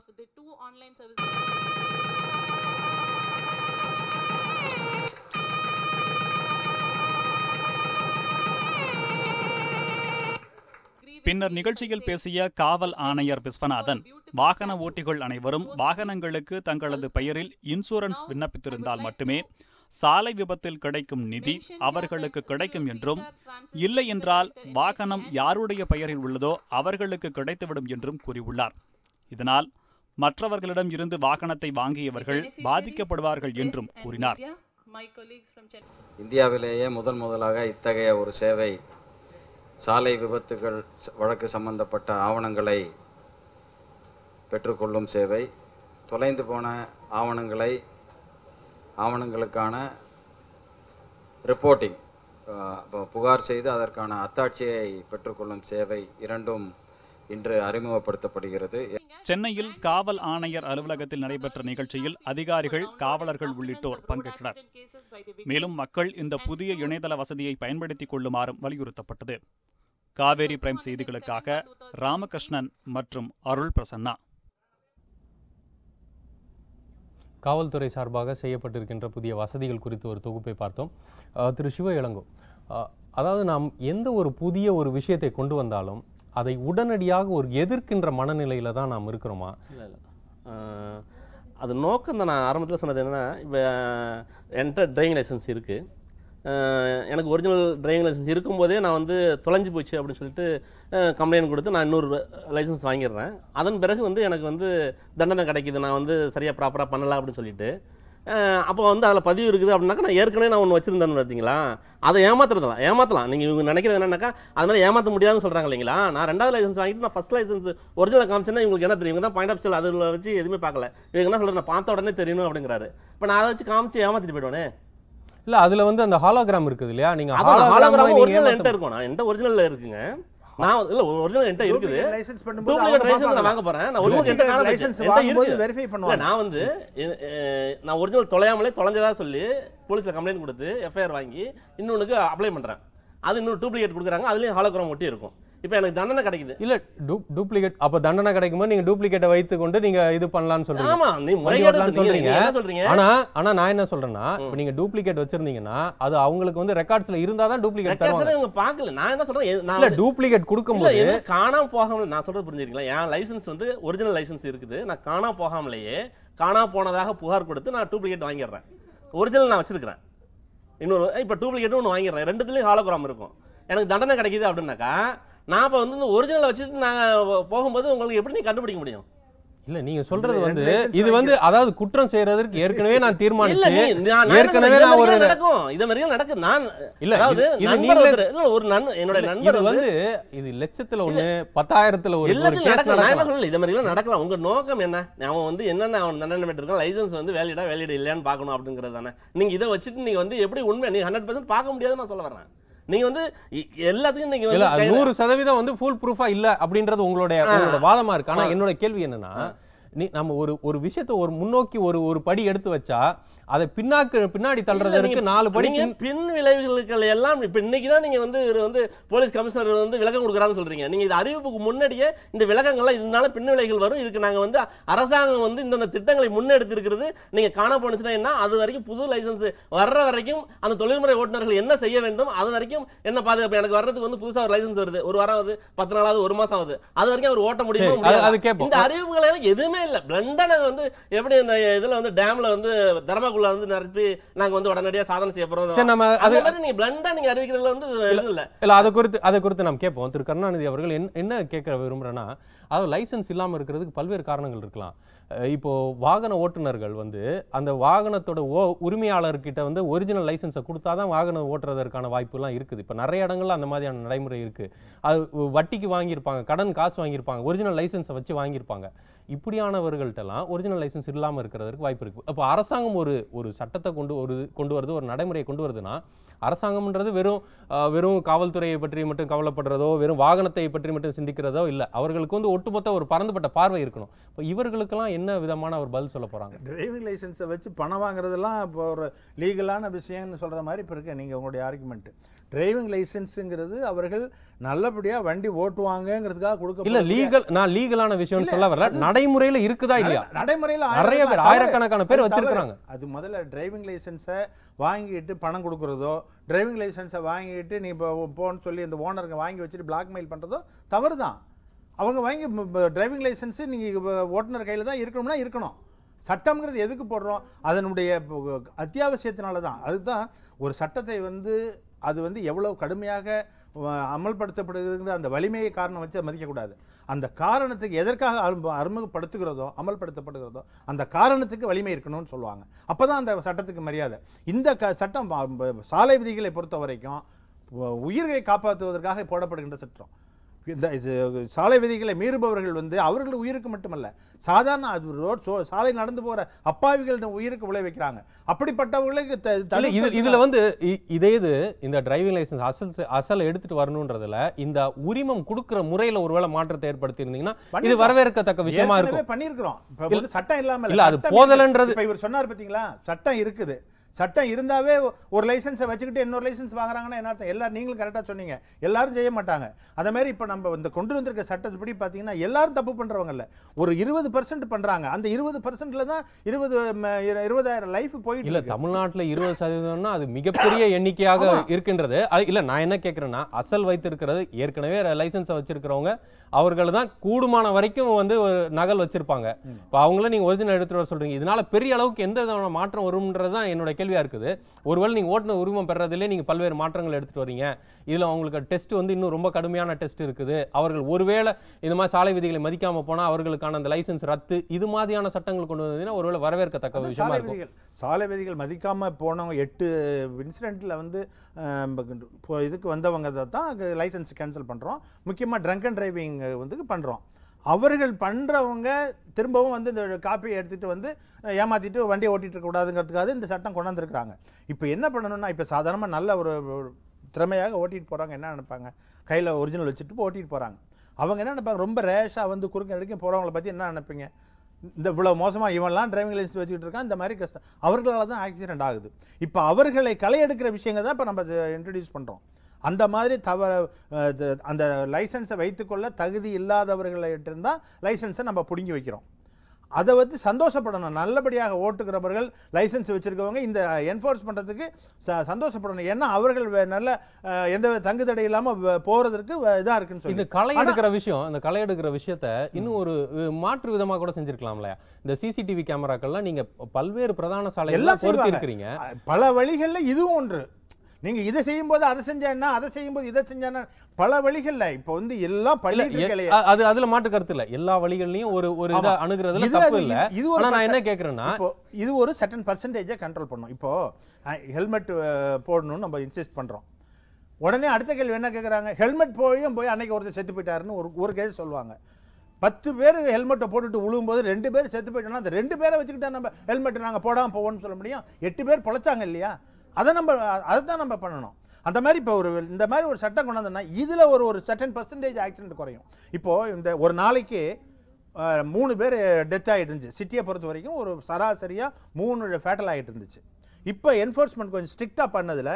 பின்னர் நிகழ்ச்சியில் பேசிய காவல் ஆணையர் விஸ்வநாதன் வாகன ஓட்டிகள் அனைவரும் வாகனங்களுக்கு தங்களது பெயரில் இன்சூரன்ஸ் விண்ணப்பித்திருந்தால் மட்டுமே சாலை விபத்தில் கிடைக்கும் நிதி அவர்களுக்கு கிடைக்கும் என்றும் இல்லை என்றால் வாகனம் யாருடைய பெயரில் உள்ளதோ அவர்களுக்கு கிடைத்துவிடும் என்றும் கூறியுள்ளார் இதனால் மற்றவர்களிடம் இருந்து வாகனத்தை வாங்கியவர்கள் பாதிக்கப்படுவார்கள் என்றும் கூறினார் இந்தியாவிலேயே முதன் முதலாக இத்தகைய ஒரு சேவை சாலை விபத்துகள் ச- வழக்கு சம்பந்தப்பட்ட ஆவணங்களை பெற்றுக்கொள்ளும் சேவை தொலைந்து போன ஆவணங்களை ஆவணங்களுக்கான ரிப்போர்ட்டிங் புகார் செய்து அதற்கான அத்தாட்சியை பெற்றுக்கொள்ளும் சேவை இரண்டும் இன்று அறிமுகப்படுத்தப்படுகிறது சென்னையில் காவல் ஆணையர் அலுவலகத்தில் நடைபெற்ற நிகழ்ச்சியில் அதிகாரிகள் காவலர்கள் உள்ளிட்டோர் பங்கேற்றனர் மேலும் மக்கள் இந்த புதிய இணையதள வசதியை பயன்படுத்திக் கொள்ளுமாறும் வலியுறுத்தப்பட்டது காவேரி பிரைம் செய்திகளுக்காக ராமகிருஷ்ணன் மற்றும் அருள் பிரசன்னா காவல்துறை சார்பாக செய்யப்பட்டிருக்கின்ற புதிய வசதிகள் குறித்து ஒரு தொகுப்பை பார்த்தோம் அஹ், திரு சிவ இளங்கோ அஹ், அதாவது நாம் எந்த ஒரு புதிய ஒரு விஷயத்தை கொண்டு வந்தாலும் அதை உடனடியாக ஒரு எதிர்க்கின்ற மனநிலையில தான் நாம் இருக்கிறோமா இல்லை இல்லை அது நோக்கம் தான் நான் ஆரம்பத்தில் சொன்னது என்னென்னா இப்போ என்கிட்ட டிரைவிங் லைசன்ஸ் இருக்குது எனக்கு ஒரிஜினல் டிரைவிங் லைசன்ஸ் இருக்கும்போதே நான் வந்து தொலைஞ்சு போச்சு அப்படின்னு சொல்லிட்டு கம்ப்ளைண்ட் கொடுத்து நான் இன்னொரு லைசன்ஸ் வாங்கிடுறேன் அதன் பிறகு வந்து எனக்கு வந்து தண்டனை கிடைக்குது நான் வந்து சரியாக ப்ராப்பராக பண்ணல அப்படின்னு சொல்லிட்டு அப்போ வந்து அதில் பதிவு இருக்குது அப்படின்னாக்கா நான் ஏற்கனவே நான் ஒன்று வச்சுருந்தேன்னு பார்த்தீங்களா அதை ஏமாத்துறதுலாம் ஏமாற்றலாம் நீங்கள் இவங்க நினைக்கிறது என்னன்னாக்கா அதனால ஏமாற்ற முடியாதுன்னு சொல்கிறாங்க இல்லைங்களா நான் ரெண்டாவது லைசன்ஸ் வாங்கிட்டு நான் ஃபஸ்ட் லைசன்ஸ் ஒரிஜினல் காமிச்சேன்னா இவங்களுக்கு என்ன தெரியும் இவங்க தான் பாயிண்ட் ஆஃப் சேல் அதில் வச்சு எதுவுமே பார்க்கல இவங்க என்ன சொல்கிறது நான் பார்த்த உடனே தெரியணும் அப்படிங்கிறாரு இப்போ நான் அதை வச்சு காமிச்சு ஏமாத்திட்டு போயிடுவேனே இல்ல அதுல வந்து அந்த ஹாலோகிராம் இருக்குது இல்லையா நீங்க அதான் hologram-ஆ ஹாலோகிராம் நீங்க ஒரிஜினல் ஏமாத்த- என்கிட்ட இருக்கும் நான் என்கிட்ட ஒரிஜினல் இருக்குங்க நான் வந்து- இல்ல ஒரிஜினல் என்கிட்ட இருக்குது லைசன்ஸ் பண்ணும்போது டூப்ளிகேட் அவங்க லைசன்ஸ் நான் பார்ப்பாங்க. வாங்க போறேன் நான் ஒரிஜினல் என்கிட்ட காணாம போச்சு. லைசன்ஸ் என்கிட்ட வாங்கும்போது இருக்கு. வெரிஃபை இல்ல, பண்ணுவாங்க நான் வந்து அஹ், அஹ், நான் ஒரிஜினல் தொலையாமலே தொலைஞ்சதா சொல்லி போலீஸ்ல கம்ப்ளைண்ட் கொடுத்து எஃப்ஐஆர் வாங்கி இன்னொன்னுக்கு அப்ளை பண்றேன் அது இன்னொரு டூப்ளிகேட் கொடுக்குறாங்க அதுலயும் ஹாலோகிராம் ஒட்டி இருக்கும் இப்போ எனக்கு தண்டனை கிடைக்குது இல்ல டூப்ளிகேட் அப்ப தண்டனை கிடைக்கும்போது நீங்க டூப்ளிகேட்டை வைத்து கொண்டு நீங்க இது பண்ணலாம்னு சொல்றீங்க ஆமா நீ வண்டி முறைகேடு ஓட்டலாம்னு நீங்க சொல்றீங்க என்ன சொல்றீங்க ஆனா ஆனா நான் என்ன சொல்றேன்னா இப்ப நீங்க டூப்ளிகேட் வச்சிருந்தீங்கன்னா அது அவங்களுக்கு வந்து ரெக்கார்ட்ஸ்ல இருந்தா தான் டூப்ளிகேட் தருவாங்க ரெக்கார்ட்ஸ்ல இவங்க பார்க்கல நான் என்ன சொல்றேன் எ- நான் இல்ல வந்து- டூப்ளிகேட் இல்ல கொடுக்கும்போது என்ன காணாம போகாம நான் சொல்றது புரிஞ்சுருக்கீங்களா என் லைசன்ஸ் வந்து ஒரிஜினல் லைசன்ஸ் இருக்குது நான் காணாம போகாமலேயே காணாம போனதாக புகார் கொடுத்து நான் டூப்ளிகேட் வாங்கிடுறேன் ஒரிஜினல் நான் வச்சிருக்கிறேன் இன்னொரு இப்போ டூப்ளிகேட்டும் ஒன்று வாங்கிடுறேன் ரெண்டுத்துலேயும் ஹாலோகிராம் இருக்கும் எனக்கு தண்டனை கிடைக்குது அப்படின்னாக்கா நான் இப்போ வந்து இந்த ஒரிஜினலை வச்சுட்டு நான் போகும்போது உங்களுக்கு எப்படி நீ கண்டுபிடிக்க முடியும் இல்ல நீங்க சொல்றது இல்ல, வந்து ரெண்டு license இது வந்து அதாவது குற்றம் செய்யறதற்கு ஏற்கனவே நான் இல்ல தீர்மானிச்சு நீ நான் நான் ஏற்கனவே என்ன நான் ஒரு சொல்றேன், இது நடக்கும் இது மாதிரிலாம் நடக்கும் நான் இல்ல அதாவது இது- இது நண்பர் நீங்களே ஒருத்தர் இல்ல ஒரு நண் என்னோட இல்ல, நண்பர் இது வந்து வந்து இது லட்சத்துல ஒண்ணு பத்தாயிரத்துல ஒரு ஒரு எல்லாத்தையும் கேஸ் நடக்கலாம் நான் என்ன நடக்கலாம் சொல்லல இது மாதிரிலாம் நடக்கலாம் உங்க நோக்கம் என்ன அவன் வந்து என்னென்ன அவன் தண்டனை பெற்றிருக்கான் லைசன்ஸ் வந்து வேலிடா வேலிட் இல்லையான்னு பார்க்கணும் அப்படிங்கிறது தானே நீங்க இதை வச்சுட்டு நீங்க வந்து எப்படி உண்மை நீங்க ஹண்ட்ரட் பர்சன்ட் பார்க்க முடியாதுன்னு நான் சொல்ல வரேன் நீங்க வந்து இ- எல்லாத்தையும் நீங்க இல்ல வந்து அது கையில- நூறு சதவீதம் வந்து ஃபுல் ப்ரூஃபா இல்ல அப்படின்றது உங்களுடைய உங்களோட வாதமா இருக்கு ஆனா என்னோட கேள்வி என்னன்னா நீ நம்ம ஒரு ஒரு விஷயத்தை ஒரு முன்னோக்கி ஒரு ஒரு படி எடுத்து வச்சா அதை பின்னாக்கு பின்னாடி இல்ல, தள்ளுறதுக்கு நீங்க- நாலு படி நீங்க பின்- பின் விளைவுகளுக்கு எல்லாம் இப்ப இன்னைக்கு தான் நீங்க வந்து இவர் வந்து போலீஸ் கமிஷனர் வந்து விளக்கம் கொடுக்குறான்னு சொல்றீங்க நீங்க இது அறிவிப்புக்கு முன்னாடியே இந்த விளக்கங்கள்லாம் இதனால பின் விளைவுகள் வரும் இதுக்கு நாங்க வந்து அரசாங்கம் வந்து இந்த திட்டங்களை முன்னெடுத்து இருக்கிறது நீங்க காண போனுச்சுன்னா என்ன அது வரைக்கும் புது லைசன்ஸ் வர்ற வரைக்கும் அந்த தொழில்முறை ஓட்டுநர்கள் என்ன செய்ய வேண்டும் அது வரைக்கும் என்ன பாதுகாப்பு எனக்கு வர்றதுக்கு வந்து புதுசா ஒரு லைசன்ஸ் வருது ஒரு வாரம் ஆகுது பத்து நாளாவது ஒரு மாசம் ஆகுது அது வரைக்கும் அவர் ஓட்ட முடியுமா சரி, அது- அது முடியாது கேட்போம். இந்த அறிவிப்புகளை எல்லாம் எதுவுமே இல்ல பிளண்டா நாங்க வந்து எப்படி இந்த இதுல வந்து டேம்ல வந்து தர்மாக்குள்ள வந்து நிரப்பி நாங்க வந்து உடனடியா சாதனை செய்ய போறோம் சரி நம்ம அது அதே மாதிரி நீங்க பிளண்டா நீங்க அறிவிக்கிறதுல வந்து இது இல்ல இல்ல அதை குறித்து அதை குறித்து நாம் கேட்போம் திரு கருணாநிதி அவர்கள் என்ன என்ன கேட்க விரும்புகிறேன்னா அதாவது லைசென்ஸ் இல்லாமல் இருக்கிறதுக்கு பல்வேறு காரணங்கள் இருக்கலாம் அஹ் இப்போ வாகன ஓட்டுநர்கள் வந்து அந்த வாகனத்தோட ஓ உரிமையாளர்கிட்ட வந்து ஒரிஜினல் லைசென்ஸை கொடுத்தா தான் வாகனம் ஓட்டுறதற்கான வாய்ப்புலாம் இருக்குது இப்போ நிறைய இடங்கள்ல அந்த மாதிரியான நடைமுறை இருக்குது அது வட்டிக்கு வாங்கியிருப்பாங்க கடன் காசு வாங்கியிருப்பாங்க ஒரிஜினல் லைசென்ஸை வச்சு வாங்கியிருப்பாங்க இப்படியானவர்கள்ட்டெல்லாம் ஒரிஜினல் லைசென்ஸ் இல்லாமல் இருக்கிறதுக்கு வாய்ப்பு இருக்குது அப்போ அரசாங்கம் ஒரு ஒரு சட்டத்தை கொண்டு ஒரு கொண்டு வருது ஒரு நடைமுறையை கொண்டு வருதுன்னா அரசாங்கம்ன்றது வெறும் அஹ், வெறும் காவல்துறையை பற்றி மட்டும் கவலைப்படுறதோ வெறும் வாகனத்தை பற்றி மட்டும் சிந்திக்கிறதோ இல்லை அவர்களுக்கு வந்து ஒட்டுமொத்த ஒரு பரந்துபட்ட பார்வை இருக்கணும் இப்போ இவர்களுக்கெல்லாம் என்ன விதமான ஒரு பதில் சொல்ல போறாங்க டிரைவிங் லைசென்ஸை வச்சு பணம் வாங்குறதெல்லாம் இப்போ ஒரு லீகலான விஷயம்னு சொல்கிற மாதிரி இப்போ இருக்கு நீங்கள் உங்களுடைய ஆர்குமெண்ட் டிரைவிங் லைசென்ஸுங்கிறது அவர்கள் நல்லபடியாக வண்டி ஓட்டுவாங்கங்கிறதுக்காக கொடுக்க இல்ல லீகல் நான் லீகலான விஷயம்னு சொல்ல வரல நடைமுறையில இருக்குதா இல்லையா நடைமுறையில் நிறைய பேர், ஆயிரக்கணக்கான பேர் வச்சிருக்காங்க. அது முதல்ல டிரைவிங் லைசென்ஸை வாங்கிட்டு பணம் கொடுக்குறதோ டிரைவிங் லைசென்ஸை வாங்கிட்டு நீ இப்போ போன்னு சொல்லி இந்த ஓனருங்க வாங்கி வச்சுட்டு பிளாக்மெயில் பண்ணுறதோ தவறு தான் அவங்க வாங்கி டிரைவிங் லைசென்ஸு நீங்கள் ஓட்டுநர் கையில் தான் இருக்கணும்னா இருக்கணும் சட்டம்ங்கிறது எதுக்கு போடுறோம் அதனுடைய ப- அத்தியாவசியத்தினால தான் அதுதான் ஒரு சட்டத்தை வந்து அது வந்து எவ்வளவு கடுமையாக அஹ், அமல்படுத்தப்படுதுங்கிற அந்த வலிமையை காரணம் வச்சு அதை மதிக்கக்கூடாது அந்த காரணத்துக்கு எதற்காக அறிமுக- அறிமுகப்படுத்துகிறதோ அமல்படுத்தப்படுகிறதோ அந்த காரணத்துக்கு வலிமை இருக்கணும்னு சொல்லுவாங்க அப்போ தான் அந்த சட்டத்துக்கு மரியாதை இந்த க சட்டம் ப- ப- சாலை விதிகளை பொறுத்த வரைக்கும் உ- உயிர்களை காப்பாற்றுவதற்காக போடப்படுகின்ற சட்டம் இந்த இது சாலை விதிகளை மீறுபவர்கள் வந்து அவர்கள் உயிருக்கு மட்டுமல்ல சாதாரண அது ரோட் சோ சாலை நடந்து போகிற அப்பாவிகள் உயிருக்கு விளைவிக்கிறாங்க அப்படிப்பட்டவர்களுக்கு த- இல்ல இது தடுக்கிறதுக்கு இதுல வந்து இ- இதே இது இந்த டிரைவிங் லைசென்ஸ் அசல் செ- அசல் எடுத்துட்டு வரணுன்றதுல இந்த உரிமம் கொடுக்கிற முறையில ஒருவேளை மாற்றத்தை ஏற்படுத்தி இருந்தீங்கன்னா இது பண்ணிருக்கோம். வரவேற்கத்தக்க விஷயமா ஏற்கனவே இருக்கும் பண்ணியிருக்கிறோம் இப்போ வந்து சட்டம் இல்லாம இல்ல, அது சட்டம் போதலன்றது- இருக்கு. இப்ப இவர் சொன்னார் பாத்தீங்களா சட்டம் இருக்குது சட்டம் இருந்தாவே ஒரு லைசென்ஸை வச்சுக்கிட்டு இன்னொரு லைசென்ஸ் வாங்குறாங்கன்னா என்ன அர்த்தம் எல்லாரும் நீங்களும் கரெக்டாக சொன்னீங்க எல்லாரும் செய்ய மாட்டாங்க அதே மாதிரி இப்போ நம்ம இந்த கொண்டு வந்திருக்க சட்டத்துப்படி பார்த்தீங்கன்னா எல்லாரும் தப்பு பண்ணுறவங்க இல்லை ஒரு இருபது பர்சன்ட் பண்ணுறாங்க அந்த இருபது பர்சன்ட்ல தான் இருபது ம, இரு- இருபதாயிரம் லைஃப் போயிட்டு இல்ல இருக்கு. தமிழ்நாட்டுல இருபது சதவீதம்னா அது மிகப்பெரிய எண்ணிக்கையாக இருக்கின்றது அது இல்ல நான் என்ன கேட்கிறேன்னா அசல் வைத்திருக்கிறது ஏற்கனவே லைசென்ஸை வச்சிருக்கிறவங்க அவர்கள் தான் கூடுமான வரைக்கும் வந்து ஒரு நகல் வச்சிருப்பாங்க இப்போ அவங்கள நீங்க ஒரிஜினல் எடுத்துட்டு வர சொல்றீங்க இதனால பெரிய அளவுக்கு எந்த விதமான மாற்றம் வரும்ன்றது தான் என்னோட கேள்வியா இருக்குது ஒருவேளை நீங்க ஓட்டுநர் உரிமம் பெறதிலே நீங்க பல்வேறு மாற்றங்கள் எடுத்துட்டு வரீங்க இதுல அவங்களுக்கு டெஸ்ட் வந்து இன்னும் ரொம்ப கடுமையான டெஸ்ட் இருக்குது அவர்கள் ஒருவேளை இந்த மாதிரி சாலை விதிகளை மதிக்காம போனா அவர்களுக்கான அந்த லைசென்ஸ் ரத்து இது மாதிரியான சட்டங்கள் கொண்டு வந்தீங்கன்னா ஒருவேளை வரவேற்கத்தக்க அது விஷயமா சாலை இருக்கும் விதிகள் சாலை விதிகள் மதிக்காம போனவங்க எட்டு இன்சிடென்ட்டில் வந்து அஹ், இப்போ இதுக்கு வந்தவங்க தான் லைசன்ஸ் கேன்சல் பண்ணுறோம் முக்கியமாக ட்ரங்க் அண்ட் டிரைவிங் வந்து பண்ணுறோம் அவர்கள் பண்ணுறவங்க திரும்பவும் வந்து இந்த காப்பியை எடுத்துகிட்டு வந்து அஹ், ஏமாத்திட்டு வண்டியை ஓட்டிட்டு இருக்கக்கூடாதுங்கிறதுக்காக இந்த சட்டம் கொண்டாந்துருக்குறாங்க இப்போ என்ன பண்ணணும்னா இப்போ சாதாரணமாக நல்ல ஒரு ஒரு திறமையாக ஓட்டிட்டு போகிறாங்க என்ன நினைப்பாங்க கையில் ஒரிஜினல் வச்சுட்டு ஓட்டிட்டு போகிறாங்க அவங்க என்ன நினைப்பாங்க ரொம்ப ரேஷாக வந்து குறுக்க நெடுக்க போகிறவங்கள பற்றி என்ன நினைப்பீங்க இந்த இவ்வளோ மோசமாக இவன்லாம் டிரைவிங் லைசன்ஸ் வச்சுக்கிட்டு இருக்கான் இந்த மாதிரி கஷ்டம் அவர்களால தான் ஆக்சிடென்ட் ஆகுது இப்போ அவர்களை களை எடுக்கிற விஷயங்கள் தான் இப்போ நம்ம இன்ட்ரடியூஸ் பண்ணுறோம் அந்த மாதிரி தவற அஹ், இது- அந்த லைசன்ஸை வைத்துக்கொள்ள தகுதி இல்லாதவர்கள்ட்ட இருந்தால் லைசன்ஸை நம்ம பிடுங்கி வைக்கிறோம் அதை வந்து சந்தோஷப்படணும் நல்லபடியாக ஓட்டுகிறவர்கள் லைசன்ஸ் வச்சிருக்கவங்க இந்த என்ஃபோர்ஸ் பண்ணுறதுக்கு ச சந்தோஷப்படணும் ஏன்னா அவர்கள் வே- நல்ல அஹ், எந்த தங்கு தடை இல்லாமல் போகிறதுக்கு இதாக இருக்குன்னு சொல்லி இந்த களை ஆனா- எடுக்கிற விஷயம் இந்த களை எடுக்கிற விஷயத்த இன்னும் ஒரு அஹ், மாற்று விதமா கூட செஞ்சிருக்கலாம்ல இந்த சிசிடிவி கேமராக்கள்லாம் நீங்க பல்வேறு பிரதான சாலைகள் எல்லாம் பொருத்தி செய்வாங்க. இருக்கிறீங்க அஹ் பல வழிகளில் இதுவும் ஒன்று நீங்க இதை செய்யும்போது அதை செஞ்சேன்னா அதை செய்யும்போது இதை செஞ்சேன்னா பல வழிகள்ல இப்போ வந்து எல்லாம் இல்ல பண்ணிட்டு எ- இருக்கலையே அ- அது அதுல மாற்று கருத்து இல்ல எல்லா வழிகள்லயும் ஒரு ஒரு இதை ஆமா. அணுகுறதுல இது- தப்பு அது- இல்ல இது- இது ஒரு ஆனா நான் என்ன percent- கேக்குறேன்னா இப்போ இது ஒரு சர்டன் பர்சன்டேஜை கண்ட்ரோல் பண்ணும் இப்போ ஹெல்மெட் போடணும்னு நம்ம இன்சிஸ்ட் பண்றோம் உடனே அடுத்த கேள்வி என்ன கேட்குறாங்க ஹெல்மெட் போயும் போய் அன்னைக்கு ஒருத்தர் செத்து போயிட்டாருன்னு ஒரு ஒரு கேஸ் சொல்லுவாங்க பத்து பேர் ஹெல்மெட்டை போட்டுட்டு விழும்போது ரெண்டு பேர் செத்து போயிட்டோம்னா அந்த ரெண்டு பேரை வச்சுக்கிட்டா நம்ம ஹெல்மெட் நாங்கள் போடாமல் போவோம்னு சொல்ல முடியும் எட்டு பேர் பொழைச்சாங்க இல்லையா அதை நம்ம அதை தான் நம்ம பண்ணணும் அந்த மாதிரி இப்போ ஒரு இந்த மாதிரி ஒரு சட்டம் கொண்டாந்தோம்னா இதில் ஒரு ஒரு சர்டன் பர்சன்டேஜ் ஆக்சிடென்ட் குறையும் இப்போது இந்த ஒரு நாளைக்கு அஹ், மூணு பேர் டெத் ஆகிட்டு இருந்துச்சு சிட்டியை பொறுத்த வரைக்கும் ஒரு சராசரியாக மூணு ஃபேட்டல் ஆகிட்டு இருந்துச்சு இப்போ என்ஃபோர்ஸ்மெண்ட் கொஞ்சம் ஸ்ட்ரிக்டாக பண்ணதில்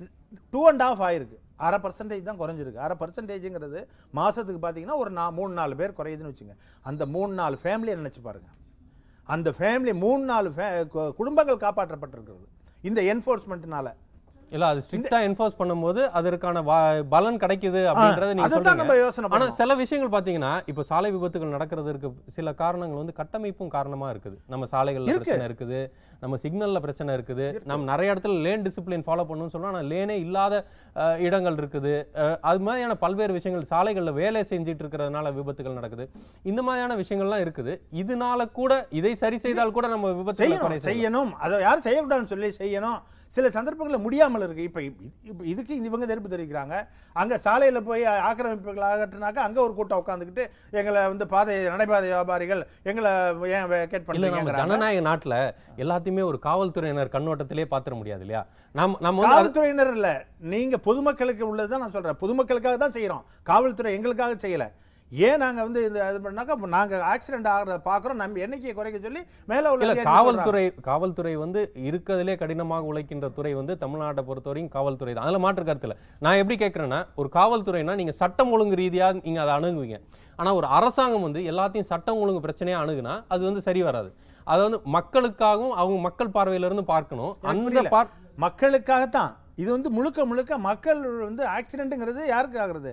டூ அண்ட் ஆஃப் ஆயிருக்கு அரை பர்சன்டேஜ் தான் குறைஞ்சிருக்கு அரை பர்சன்டேஜுங்கிறது மாதத்துக்கு பார்த்தீங்கன்னா ஒரு நா மூணு நாலு பேர் குறையுதுன்னு வச்சுங்க அந்த மூணு நாலு ஃபேமிலியை நினச்சி பாருங்க அந்த ஃபேமிலி மூணு நாலு ஃபே கு- குடும்பங்கள் காப்பாற்றப்பட்டிருக்கிறது இந்த என்ஃபோர்ஸ்மெண்ட்னால இல்ல அது ஸ்ட்ரிக்டா என்ஃபோர்ஸ் பண்ணும்போது அதற்கான வா- பலன் கிடைக்குது அப்படின்றத நீங்க அதை தான் சொல்றீங்க நம்ம யோசனை ஆனா பண்ணணும் சில விஷயங்கள் பாத்தீங்கன்னா இப்போ சாலை விபத்துகள் நடக்கிறதுக்கு சில காரணங்கள் வந்து கட்டமைப்பும் காரணமா இருக்குது நம்ம சாலைகள்ல இருக்கு. பிரச்சனை இருக்குது நம்ம சிக்னல்ல பிரச்சனை இருக்குது நம்ம நிறைய இடத்துல லேன் டிசிப்ளின் ஃபாலோ பண்ணணும்னு சொன்னா ஆனா லேனே இல்லாத அஹ், இடங்கள் இருக்குது அஹ், அது மாதிரியான பல்வேறு விஷயங்கள் சாலைகள்ல வேலை செஞ்சுட்டு இருக்கிறதுனால விபத்துகள் நடக்குது இந்த மாதிரியான விஷயங்கள்லாம் இருக்குது இதனால கூட இதை சரி செய்தால் கூட நம்ம விபத்துகளை குறை செய்யணும் செய்யலாம். செய்யணும் அதை யாரும் செய்யக்கூடாதுன்னு சொல்லி செய்யணும் சில சந்தர்ப்பங்களில் முடியாமல் இருக்கு இப்போ இப்போ இதுக்கு இவங்க எதிர்ப்பு தெரிவிக்கிறாங்க அங்கே சாலையில் போய் ஆக்கிரமிப்புகள் ஆகட்டுனாக்கா அங்கே ஒரு கூட்டம் உட்காந்துக்கிட்டு எங்களை வந்து பாதை நடைபாதை வியாபாரிகள் எங்களை ஏன் கேட் இல்ல நம்ம பண்ணுறாங்க ஜனநாயக நாட்டுல எல்லாத்தையுமே ஒரு காவல்துறையினர் கண்ணோட்டத்திலே பாத்திர முடியாது இல்லையா நம்ம நம்ம வந்து அது- காவல்துறையினர் இல்ல நீங்க பொதுமக்களுக்கு உள்ளது தான் நான் சொல்றேன் பொதுமக்களுக்காக தான் செய்யறோம் காவல்துறை எங்களுக்காக செய்யல ஏன் நாங்க வந்து இந்த இது பண்ணாக்கா இப்ப நாங்க ஆக்சிடென்ட் ஆகிறத பாக்குறோம் நம்ம எண்ணிக்கையை குறைக்க சொல்லி மேல உள்ள இல்ல அதிகாரிகள் சொல்றாங்க. காவல்துறை காவல்துறை வந்து இருக்கிறதுலே கடினமாக உழைக்கின்ற துறை வந்து தமிழ்நாட்டை பொறுத்தவரைக்கும் காவல்துறை தான் அதில் மாற்று கருத்துல நான் எப்படி கேட்குறேன்னா ஒரு காவல்துறைனா நீங்க சட்டம் ஒழுங்கு ரீதியா நீங்க அதை அணுகுவீங்க ஆனா ஒரு அரசாங்கம் வந்து எல்லாத்தையும் சட்டம் ஒழுங்கு பிரச்சனையா அணுகுனா அது வந்து சரி வராது அதை வந்து மக்களுக்காகவும் அவங்க மக்கள் பார்வையில இருந்து பார்க்கணும் எனக்கு அந்த புரியல. பார் மக்களுக்காகத்தான் இது வந்து முழுக்க முழுக்க மக்கள் வந்து ஆக்சிடென்ட்டுங்கிறது யாருக்கு ஆகுறது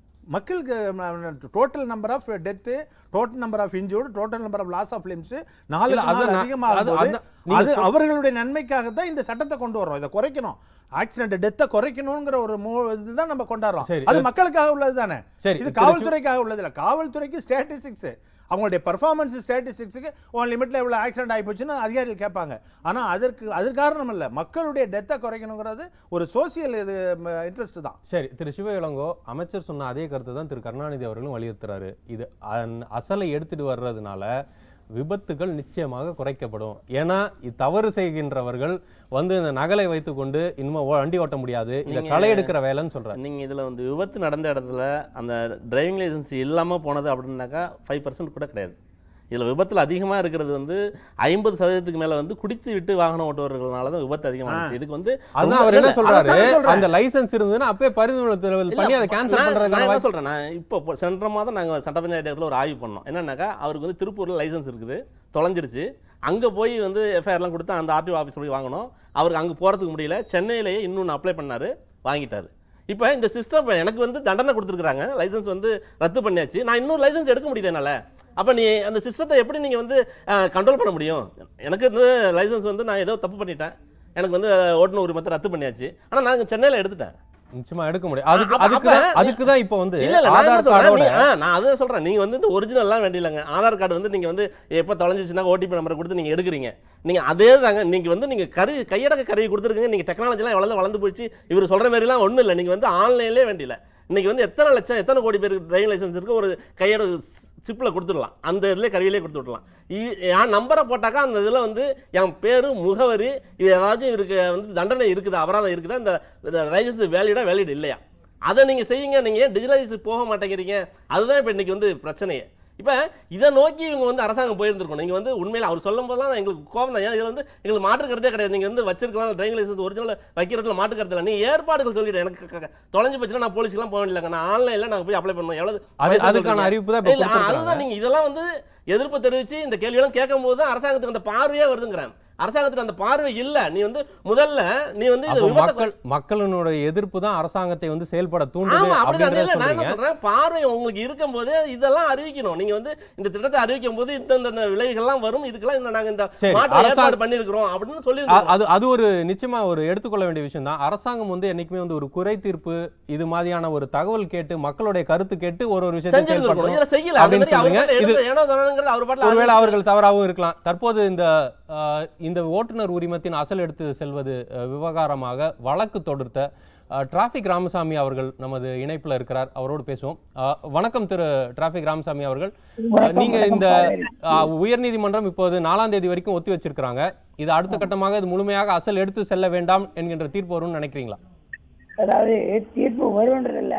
மக்களுக்கு total number of death total number of injured total number of loss of limbs நாலு இல்ல, அது நாள் நான்- அதிகமாகும் அது- போது அது- நீங்க அது சொல்- அவர்களுடைய நன்மைக்காக தான் இந்த சட்டத்தை கொண்டு வர்றோம் இதை குறைக்கணும் ஆக்சிடென்ட் டெத்தை குறைக்கணுங்கிற ஒரு மூ இதுதான் நம்ம கொண்டாடுறோம் சரி, அது இது- மக்களுக்காக உள்ளது தானே சரி இது திரு சிவ- காவல்துறைக்காக உள்ளது இல்லை காவல்துறைக்கு ஸ்டாட்டிஸ்டிக்ஸ் அவங்களுடைய பெர்ஃபார்மன்ஸ் ஸ்டாட்டிஸ்டிக்ஸுக்கு உன் லிமிட்ல இவ்வளோ ஆக்சிடென்ட் ஆகி போச்சுன்னு அதிகாரிகள் கேட்பாங்க ஆனா அதற்கு அது காரணம் இல்லை மக்களுடைய டெத்தை குறைக்கணுங்கிறது ஒரு சோசியல் இது இன்ட்ரெஸ்ட் தான் சரி திரு சிவ இளங்கோ அமைச்சர் சொன்ன அதே கருத்து தான் திரு கருணாநிதி அவர்களும் வலியுறுத்துறாரு இது அந்- அசலை எடுத்துட்டு வர்றதுனால விபத்துகள் நிச்சயமாக குறைக்கப்படும் ஏன்னா இது தவறு செய்கின்றவர்கள் வந்து இந்த நகலை வைத்துக்கொண்டு இனிமே ஓ- வண்டி ஓட்ட முடியாது இதை நீங்க- களை எடுக்கிற வேலைன்னு சொல்றாரு நீங்கள் இதில் வந்து விபத்து நடந்த இடத்துல அந்த டிரைவிங் லைசன்ஸ் இல்லாமல் போனது அப்படின்னாக்கா ஃபைவ் பர்சன்ட் கூட கிடையாது இதில் விபத்தில் அதிகமாக இருக்கிறது வந்து ஐம்பது சதவீதத்துக்கு மேலே வந்து குடித்து விட்டு வாகனம் ஓட்டுவர்களால தான் விபத்து அதிகமாக இருந்துச்சு இதுக்கு வந்து அதான் அவர் என்ன இல்ல, சொல்றாரு அதைத்தானே சொல்றேன். அந்த லைசென்ஸ் இருந்ததுன்னா அப்பவே பரிந்துரை இல்ல, பண்ணி அதை கேன்சல் நான் நான் பண்றதுக்கான என்ன வாய்ப்பு சொல்றேன் நான் இப்போ இப்போ சென்ற மாதம் நாங்கள் சட்ட பஞ்சாயத்துல ஒரு ஆய்வு பண்ணோம் என்னன்னாக்கா அவருக்கு வந்து திருப்பூர்ல லைசன்ஸ் இருக்குது தொலைஞ்சிருச்சு அங்க போய் வந்து எஃப்ஐஆர்லாம் கொடுத்து அந்த ஆர்டிஓ ஆஃபீஸ் போய் வாங்கணும் அவருக்கு அங்க போறதுக்கு முடியல சென்னையிலேயே இன்னொன்று அப்ளை பண்ணாரு வாங்கிட்டாரு இப்போ இந்த சிஸ்டம் எனக்கு வந்து தண்டனை கொடுத்துருக்காங்க லைசன்ஸ் வந்து ரத்து பண்ணியாச்சு நான் இன்னொரு லைசன்ஸ் எடுக்க முடியுது என்னால அப்போ நீ அந்த சிஸ்டத்தை எப்படி நீங்கள் வந்து கண்ட்ரோல் பண்ண முடியும் எனக்கு வந்து லைசன்ஸ் வந்து நான் ஏதோ தப்பு பண்ணிட்டேன் எனக்கு வந்து ஓட்டுநர் உரிமத்தை ரத்து பண்ணியாச்சு ஆனால் நான் சென்னையில் எடுத்துட்டேன் நிச்சயமா எடுக்க முடியும் அதுக்கு அப்ப- அதுக்கு தான் அப்ப- அதுக்கு தான் இப்போ வந்து இல்ல இல்ல நான் என்ன ஆதார் சொல்றேன், கார்டோட நீ- ஆ, நான் அதான் சொல்றேன் நீங்க வந்து இந்த ஒரிஜினல்லாம் வேண்டியலங்க ஆதார் கார்டு வந்து நீங்க வந்து எப்ப தொலைஞ்சிச்சுன்னா ஓடிபி நம்பர் கொடுத்து நீங்க எடுக்கிறீங்க நீங்க அதே தாங்க நீங்க வந்து நீங்க கருவி கையடக்க கருவி கொடுத்துருக்கீங்க நீங்க டெக்னாலஜிலாம் வளர்ந்து வளர்ந்து போயிடுச்சு இவர் சொல்ற மாதிரிலாம் ஒண்ணும் இல்லை நீங்க வந்து ஆன்லைன்லேயே வேண்டியல இன்னைக்கு வந்து எத்தனை லட்சம் எத்தனை கோடி பேருக்கு டிரைவிங் லைசன்ஸ் இருக்கு ஒரு கையோட சிப்பில் கொடுத்துடலாம் அந்த இதில் கருவிலே கொடுத்து விடலாம் இ- என் நம்பரை போட்டாக்கா அந்த இதில் வந்து என் பேர் முகவரி இது ஏதாச்சும் இருக்கு வந்து தண்டனை இருக்குதா அபராதம் இருக்குதா இந்த லைசன்ஸ் வேலிடா வேலிட் இல்லையா அதை நீங்கள் செய்யுங்க நீங்கள் ஏன் டிஜிட்டலைஸ் போக மாட்டேங்கிறீங்க அதுதான் இப்போ இன்னைக்கு வந்து பிரச்சனையே இப்போ இதை நோக்கி இவங்க வந்து அரசாங்கம் போயிருந்திருக்கணும் நீங்கள் வந்து உண்மையில் அவர் சொல்லும் போதெல்லாம் எங்களுக்கு கோபம் தான் ஏன் இதில் வந்து எங்களுக்கு மாற்று கருத்தே கிடையாது நீங்கள் வந்து வச்சிருக்கலாம் டிரைவிங் லைசன்ஸ் ஒரிஜினல் வைக்கிறதுல மாற்று கருத்து இல்லை நீங்கள் ஏற்பாடுகள் சொல்லிட்டு எனக்கு க- க- தொலைஞ்சு போச்சுன்னா நான் போலீஸ்க்குலாம் போக வேண்டியங்க நான் ஆன்லைனில் நாங்கள் போய் அப்ளை பண்ணணும் எவ்வளவு அது பைசா அதுக்கான சொல்றீங்க? அறிவிப்பு தான் இப்போ இல்ல, ஆ, கொடுத்துருக்காங்க அதுதான் நீங்க இதெல்லாம் வந்து எதிர்ப்பு தெரிவிச்சு இந்த கேள்வியெல்லாம் கேட்கும் போது தான் அரசாங்கத்துக்கு அந்த பார்வையே வருதுங்கிறேன் அரசாங்கத்துக்கு அந்த பார்வை இல்ல நீ வந்து முதல்ல நீ வந்து இந்த அப்போ விபத்தை மக்கள் மக்களினுடைய எதிர்ப்பு தான் அரசாங்கத்தை வந்து செயல்பட தூண்டுது ஆமா அப்படிதான் அப்படின்றத இல்ல நான் என்ன சொல்றீங்க சொல்றேன் பார்வை உங்களுக்கு இருக்கும்போது இதெல்லாம் அறிவிக்கணும் நீங்க வந்து இந்த திட்டத்தை அறிவிக்கும் போது இந்த இந்த விளைவுகள்லாம் வரும் இதுக்கெல்லாம் இந்த நாங்க இந்த சரி, மாற்று அரசாங்க- ஏற்பாடு பண்ணிருக்கிறோம் அப்படின்னு சொல்லி அ- அது அது ஒரு நிச்சயமா ஒரு எடுத்துக்கொள்ள வேண்டிய விஷயம் தான் அரசாங்கம் வந்து என்னைக்குமே வந்து ஒரு குறை தீர்ப்பு இது மாதிரியான ஒரு தகவல் கேட்டு மக்களுடைய கருத்து கேட்டு ஒரு ஒரு விஷயத்தை செஞ்சிருக்கணும் செயல்படணும் இதை செய்யல அதே அப்படின்னு மாதிரி அவர் சொல்றீங்க. பாட்டுல இது- எடுத்து ஏனோ தானோங்கிறது அவர் பாட்டுல ஒருவேளை அறிவிச்சு- அவர்கள் தவறாகவும் இருக்கலாம் தற்போது இந்த அஹ், இந்த ஓட்டுநர் உரிமத்தின் அசல் எடுத்து செல்வது அஹ், விவகாரமாக வழக்கு தொடுத்த டிராஃபிக் ராமசாமி அவர்கள் நமது இணைப்புல இருக்கிறார் அவரோடு பேசுவோம் அஹ், வணக்கம் திரு டிராஃபிக் ராமசாமி அவர்கள் அஹ், நீங்க இந்த அஹ், உயர்நீதிமன்றம் இப்போது நாலாம் தேதி வரைக்கும் ஒத்தி வச்சிருக்கிறாங்க இது அடுத்த கட்டமாக இது முழுமையாக அசல் எடுத்து செல்ல வேண்டாம் என்கின்ற தீர்ப்பு வரும்னு நினைக்கிறீங்களா அதாவது தீர்ப்பு வருவன்றதில்ல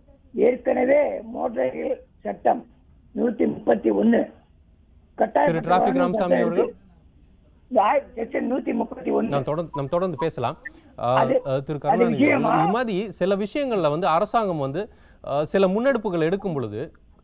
ஏற்கனவே மோட்டார் சட்டம் நூத்தி முப்பத்தி ஒண்ணு திரு டிராஃபிக் ராமசாமி அவர்கள் செக்ஷன் நூத்தி முப்பத்தி ஒண்ணு நாம் தொடர்ந்து நாம் தொடர்ந்து பேசலாம் அஹ், அது- அஹ், திரு அது கருணாநிதி விஷயமா? அவர்கள், இது மாதிரி சில விஷயங்கள்ல வந்து அரசாங்கம் வந்து அஹ், சில முன்னெடுப்புகள் எடுக்கும் பொழுது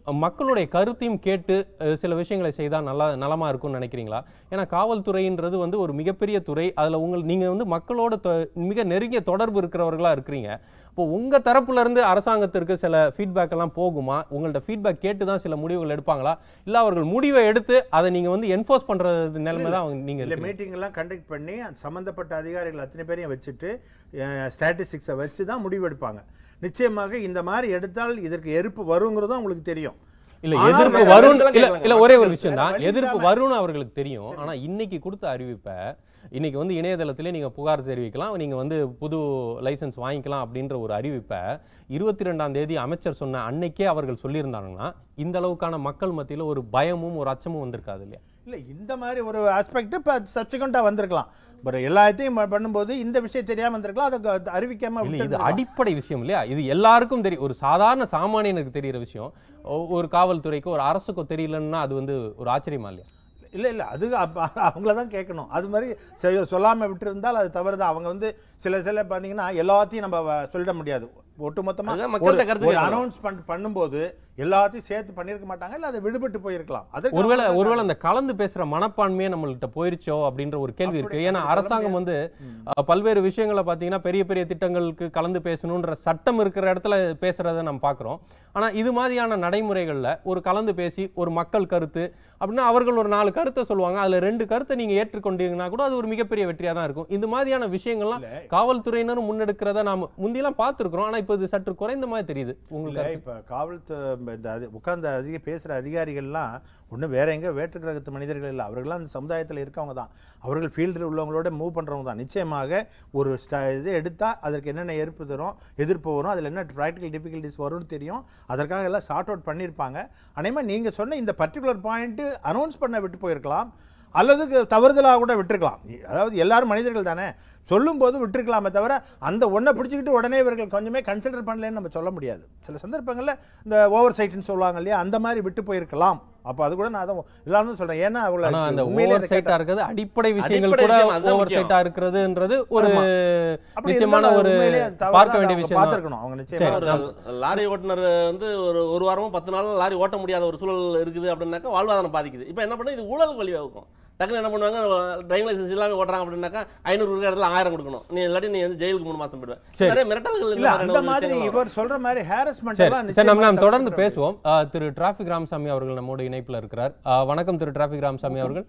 மக்களுடைய கருத்தையும் கேட்டு அஹ், சில விஷயங்களை செய்தால் நல்லா நலமா இருக்கும்னு நினைக்கிறீங்களா ஏன்னா காவல்துறைன்றது வந்து ஒரு மிகப்பெரிய துறை அதில் உங்கள் நீங்கள் வந்து மக்களோட தொ- மிக நெருங்கிய தொடர்பு இருக்கிறவர்களா இருக்கிறீங்க இப்போ உங்க தரப்புல இருந்து அரசாங்கத்திற்கு சில ஃபீட்பேக் எல்லாம் போகுமா உங்கள்ட்ட ஃபீட்பேக் கேட்டு தான் சில முடிவுகள் எடுப்பாங்களா இல்ல அவர்கள் முடிவை எடுத்து அதை நீங்க வந்து என்ஃபோர்ஸ் பண்றது நிலைமை தான் அவங்க- நீங்க இல்லை இருக்கீங்க. மீட்டிங் எல்லாம் கண்டக்ட் பண்ணி அந்த சம்பந்தப்பட்ட அதிகாரிகள் அத்தனை பேரையும் வச்சுட்டு ஸ்டாட்டிஸ்டிக்ஸை வச்சு தான் முடிவெடுப்பாங்க நிச்சயமாக இந்த மாதிரி எடுத்தால் இதற்கு எதிர்ப்பு வருங்கிறதும் உங்களுக்கு தெரியும் இல்ல ஆனால் எதிர்ப்பு வேற வரும் வழிகளெல்லாம் இல்ல கேட்கலாங்க. இல்ல ஒரே ஒரு வேற விஷயம் தான் வழி எதிர்ப்பு இல்லாம- வரும்னு அவர்களுக்கு தெரியும் ஆனா இன்னைக்கு கொடுத்த அறிவிப்பை இன்னைக்கு வந்து இணையதளத்திலே நீங்க புகார் தெரிவிக்கலாம் நீங்க வந்து புது லைசென்ஸ் வாங்கிக்கலாம் அப்படின்ற ஒரு அறிவிப்பை இருபத்தி ரெண்டாம் தேதி அமைச்சர் சொன்ன அன்னைக்கே அவர்கள் சொல்லியிருந்தாங்கன்னா இந்த அளவுக்கான மக்கள் மத்தியில ஒரு பயமும் ஒரு அச்சமும் வந்திருக்காது இல்லையா இல்லை இந்த மாதிரி ஒரு ஆஸ்பெக்ட் இப்போ சப்சிக்வெண்ட்டாக வந்திருக்கலாம் பட் எல்லாத்தையும் ப- பண்ணும்போது இந்த விஷயம் தெரியாமல் வந்திருக்கலாம் அதை க- அறிவிக்காம இல்ல இது விட்டு அடிப்படை விஷயம் இல்லையா இது எல்லாருக்கும் தெரியும் ஒரு சாதாரண சாமானியனுக்கு தெரியிற விஷயம் ஒ- ஒரு காவல்துறைக்கோ ஒரு அரசுக்கோ தெரியலன்னா அது வந்து ஒரு ஆச்சரியமா இல்லையா இல்லை இல்லை அது அப்ப அவங்கள தான் கேட்கணும் அது மாதிரி செ- சொல்லாம விட்டுருந்தால் அது தவறு தான் அவங்க வந்து சில சில பார்த்தீங்கன்னா எல்லாத்தையும் நம்ம வ- சொல்லிட முடியாது அதுதான் ஒட்டுமொத்தமாக மக்கள்கிட்ட கருத்து ஒரு கேட்கணும். அனௌன்ஸ்மெண்ட் பண்ணும்போது எல்லாத்தையும் சேர்த்து பண்ணியிருக்க மாட்டாங்க இல்லை அதை விடுபட்டு போயிருக்கலாம் அதற்கு ஒருவேளை அவங்க ஒருவேளை அந்த கலந்து பேசுற மனப்பான்மையே நம்மள்கிட்ட போயிருச்சோ அப்படின்ற ஒரு கேள்வி இருக்கு அப்படி- ஏன்னா அப்படி சொல்ல அரசாங்கம் வந்து அஹ், பல்வேறு விஷயங்களை பார்த்தீங்கன்னா பெரிய பெரிய திட்டங்களுக்கு கலந்து பேசணுன்ற சட்டம் இருக்கிற இடத்துல பேசுறத நம்ம பார்க்குறோம் ஆனா இது மாதிரியான நடைமுறைகள்ல ஒரு கலந்து பேசி ஒரு மக்கள் கருத்து அப்படின்னா அவர்கள் ஒரு நாலு கருத்தை சொல்லுவாங்க அதுல ரெண்டு கருத்தை நீங்க ஏற்றுக்கொண்டீங்கன்னா கூட அது ஒரு மிகப்பெரிய வெற்றியா தான் இருக்கும் இந்த மாதிரியான விஷயங்கள்லாம் காவல்துறையினரும் முன்னெடுக்கிறத நாம முந்தியெல்லாம் பார்த்துருக்குறோம் ஆனா இப்போ இது சற்று குறைந்த மாதிரி தெரியுது இல்லை உங்களுக்கு இப்போ காவல்துறை இந்த அது உட்கார்ந்த அதிக பேசுகிற அதிகாரிகள்லாம் ஒன்றும் வேற எங்கே வேற்று கிரகத்து மனிதர்கள் இல்லை அவர்கள்லாம் அந்த சமுதாயத்தில் இருக்கவங்க தான் அவர்கள் ஃபீல்டில் உள்ளவங்களோட மூவ் பண்ணுறவங்க தான் நிச்சயமாக ஒரு ஸ்ட- இது எடுத்தால் அதற்கு என்னென்ன எதிர்ப்பு தரும் எதிர்ப்பு வரும் அதில் என்ன ப்ராக்டிக்கல் டிஃபிகல்ட்டிஸ் வரும்னு தெரியும் அதற்காக எல்லாம் ஷார்ட் அவுட் பண்ணியிருப்பாங்க அதேமாதிரி நீங்கள் சொன்ன இந்த பர்டிகுலர் பாயிண்ட்டு அனௌன்ஸ் பண்ண விட்டு போயிருக்கலாம் அல்லது தவறுதலாக கூட விட்டுருக்கலாம் அதாவது எல்லாரும் மனிதர்கள் தானே சொல்லும்போது விட்டுருக்கலாமே தவிர அந்த ஒன்றை பிடிச்சிக்கிட்டு உடனே இவர்கள் கொஞ்சமே கன்சிடர் பண்ணலன்னு நம்ம சொல்ல முடியாது சில சந்தர்ப்பங்களில் இந்த ஓவர் சைட்னு சொல்லுவாங்க இல்லையா அந்த மாதிரி விட்டு போயிருக்கலாம் அப்போ அது கூட நான் அதை எல்லாரும் சொல்கிறேன் ஏன்னா ஆனா அந்த அவங்கள உண்மையிலே ஓவர் அதை சைட்டா இருக்கிறது அடிப்படை விஷயங்கள் அடிப்படை கூட விஷயம், அதுதான் ஓவர் முக்கியம். சைட்டா இருக்கிறதுன்றது ஒரு ஆமா. அப்படி நிச்சயமான இருந்தாலும் ஒரு அது உண்மையிலேயே அது தவறு பார்க்க தான். வேண்டிய அவங்க விஷயம் தான். பார்த்திருக்கணும். அவங்க நிச்சயமா சரி, ஒரு நாம் லாரி ஓட்டுநர் வந்து ஒரு ஒரு வாரமும் பத்து நாளும் லாரி ஓட்ட முடியாத ஒரு சூழல் இருக்குது அப்படின்னாக்கா வாழ்வாதாரம் பாதிக்குது இப்போ என்ன பண்ண இது ஊழல் வழிவகுக்கும் டக்குன்னு என்ன பண்ணுவாங்க டிரைவிங் லைசன்ஸ் இல்லாமல் ஓட்டுறாங்க அப்படின்னாக்கா ஐநூறு இருக்கிற இடத்துல ஆயிரம் கொடுக்கணும் நீ இல்லாட்டி நீ வந்து ஜெயிலுக்கு மூணு மாசம் போயிடுவேன் சரி. நிறைய மிரட்டல்கள் இந்த இல்ல மாதிரியான அந்த ஒரு மாதிரி விஷயங்கள் வரும். இவர் சொல்ற மாதிரி ஹாரஸ்மெண்ட் சரி எல்லாம் சரி நம்ம நிச்சயமா நாம் தொடர்ந்து தவிர்க்க பேசுவோம் ஆ, திரு டிராஃபிக் ராமசாமி அவர்கள் நம்மோட இணைப்புல இருக்கிறார் ஆ, வணக்கம் திரு டிராஃபிக் ராமசாமி அவர்கள்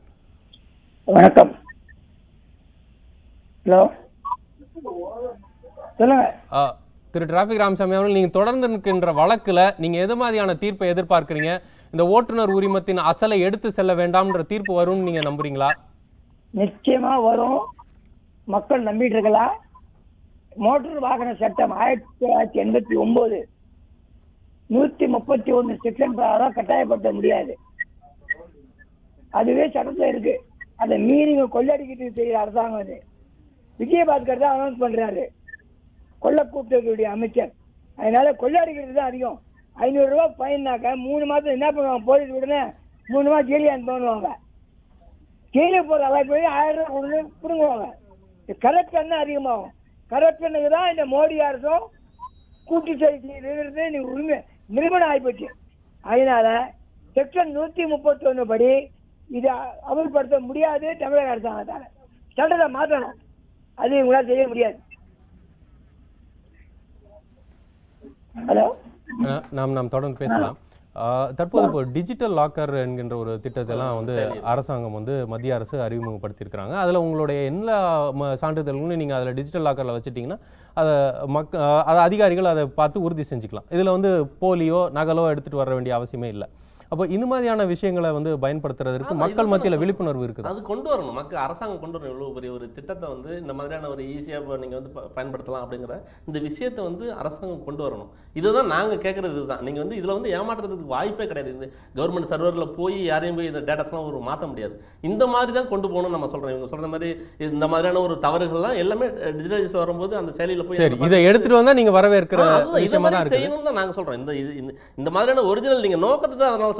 வணக்கம் ஹலோ சொல்லுங்க ஆ, திரு டிராஃபிக் ராமசாமி அவர்கள் நீங்க தொடர்ந்து இருக்கின்ற வழக்குல நீங்க எது மாதிரியான தீர்ப்பை எதிர்பார்க்கறீங்க இந்த ஓட்டுநர் உரிமத்தின் அசலை எடுத்து செல்ல வேண்டாம்ன்ற தீர்ப்பு வரும்னு நீங்க நம்புறீங்களா நிச்சயமா வரும் மக்கள் நம்பிட்டு இருக்கலாம் மோட்டார் வாகன சட்டம் ஆயிரத்தி தொள்ளாயிரத்தி எண்பத்தி ஒன்பது நூத்தி முப்பத்தி ஒன்னு செக்ஷன் பிரகாரம் கட்டாயப்படுத்த முடியாது அதுவே சட்டத்துல இருக்கு அதை மீறி இவங்க கொள்ளடிக்கிட்டு செய்யற அரசாங்கம் இது விஜயபாஸ்கர் தான் அனௌன்ஸ் பண்றாரு கொள்ள கூப்பிட்டதுடைய அமைச்சர் அதனால கொள்ளடிக்கிறது தான் அதிகம் ஐநூறு ரூபாய் ஃபைன்னாக்க மூணு மாதம் என்ன பண்ணுவாங்க போலீஸ் உடனே மூணு மாதம் ஜெயிலி அனுப்புவாங்க ஜெயிலுக்கு போகிற வாய்ப்பு ஆயிரம் ரூபாய் கொண்டு வந்து பிடுங்குவாங்க கரப்ஷன் தான் அதிகமாகும் கரப்ஷனுக்கு தான் இந்த மோடி அரசும் கூட்டு செய்கிறது நீ உரிமை நிறுவனம் ஆகிப்போச்சு அதனால செக்ஷன் நூற்றி முப்பத்தி ஒன்று படி இதை அமல்படுத்த முடியாது தமிழக அரசாங்கத்தால் சட்டத்தை மாற்றணும் அது இவங்களால் செய்ய முடியாது ஹலோ ஆ, நாம் நாம் தொடர்ந்து பேசலாம் ஆ, தற்போது இப்போ டிஜிட்டல் லாக்கர் என்கின்ற ஒரு திட்டத்தெல்லாம் வந்து அரசாங்கம் வந்து மத்திய அரசு அறிமுகப்படுத்தியிருக்கிறாங்க அதில் உங்களுடைய எல்லா ம- சான்றிதழ்களும் நீங்கள் அதில் டிஜிட்டல் லாக்கரில் வச்சுட்டிங்கன்னா அதை மக் ஆ, அதை அதிகாரிகள் அதை பார்த்து உறுதி செஞ்சுக்கலாம் இதில் வந்து போலியோ நகலோ எடுத்துகிட்டு வர வேண்டிய அவசியமே இல்லை அப்போ இந்த மாதிரியான விஷயங்களை வந்து பயன்படுத்துறதற்கு ஆமா, மக்கள் இதுதான் மத்தியில் நான் விழிப்புணர்வு இருக்குது அது கொண்டு வரணும் மக்கள் அரசாங்கம் கொண்டு வரணும் இவ்வளோ பெரிய ஒரு திட்டத்தை வந்து இந்த மாதிரியான ஒரு ஈஸியாக நீங்கள் வந்து ப- பயன்படுத்தலாம் அப்படிங்கிற இந்த விஷயத்தை வந்து அரசாங்கம் கொண்டு வரணும் இதுதான் நாங்கள் கேட்குறது இதுதான் நீங்கள் வந்து இதில் வந்து ஏமாற்றுறதுக்கு வாய்ப்பே கிடையாது இந்த கவர்மெண்ட் சர்வரில் போய் யாரையும் போய் இந்த டேட்டாஸ்லாம் ஒரு மாற்ற முடியாது இந்த மாதிரி தான் கொண்டு போகணும்னு நம்ம சொல்கிறோம் இவங்க சொல்கிற மாதிரி இந்த மாதிரியான ஒரு தவறுகள்லாம் எல்லாமே டிஜிட்டலைஸ் வரும்போது அந்த செயலியில் போய் சரி இதை எடுத்துட்டு வந்தா நீங்க வரவேற்கிற ஆ, அதுதான், இதை விஷயமா தான் மாதிரி இருக்குது செய்யணும்னு தான் நாங்க சொல்றோம் இந்த இது இந்த- இந்த மாதிரியான ஒரிஜினல் நீங்க நோக்கத்தை தான் அதனால சொல்றோம்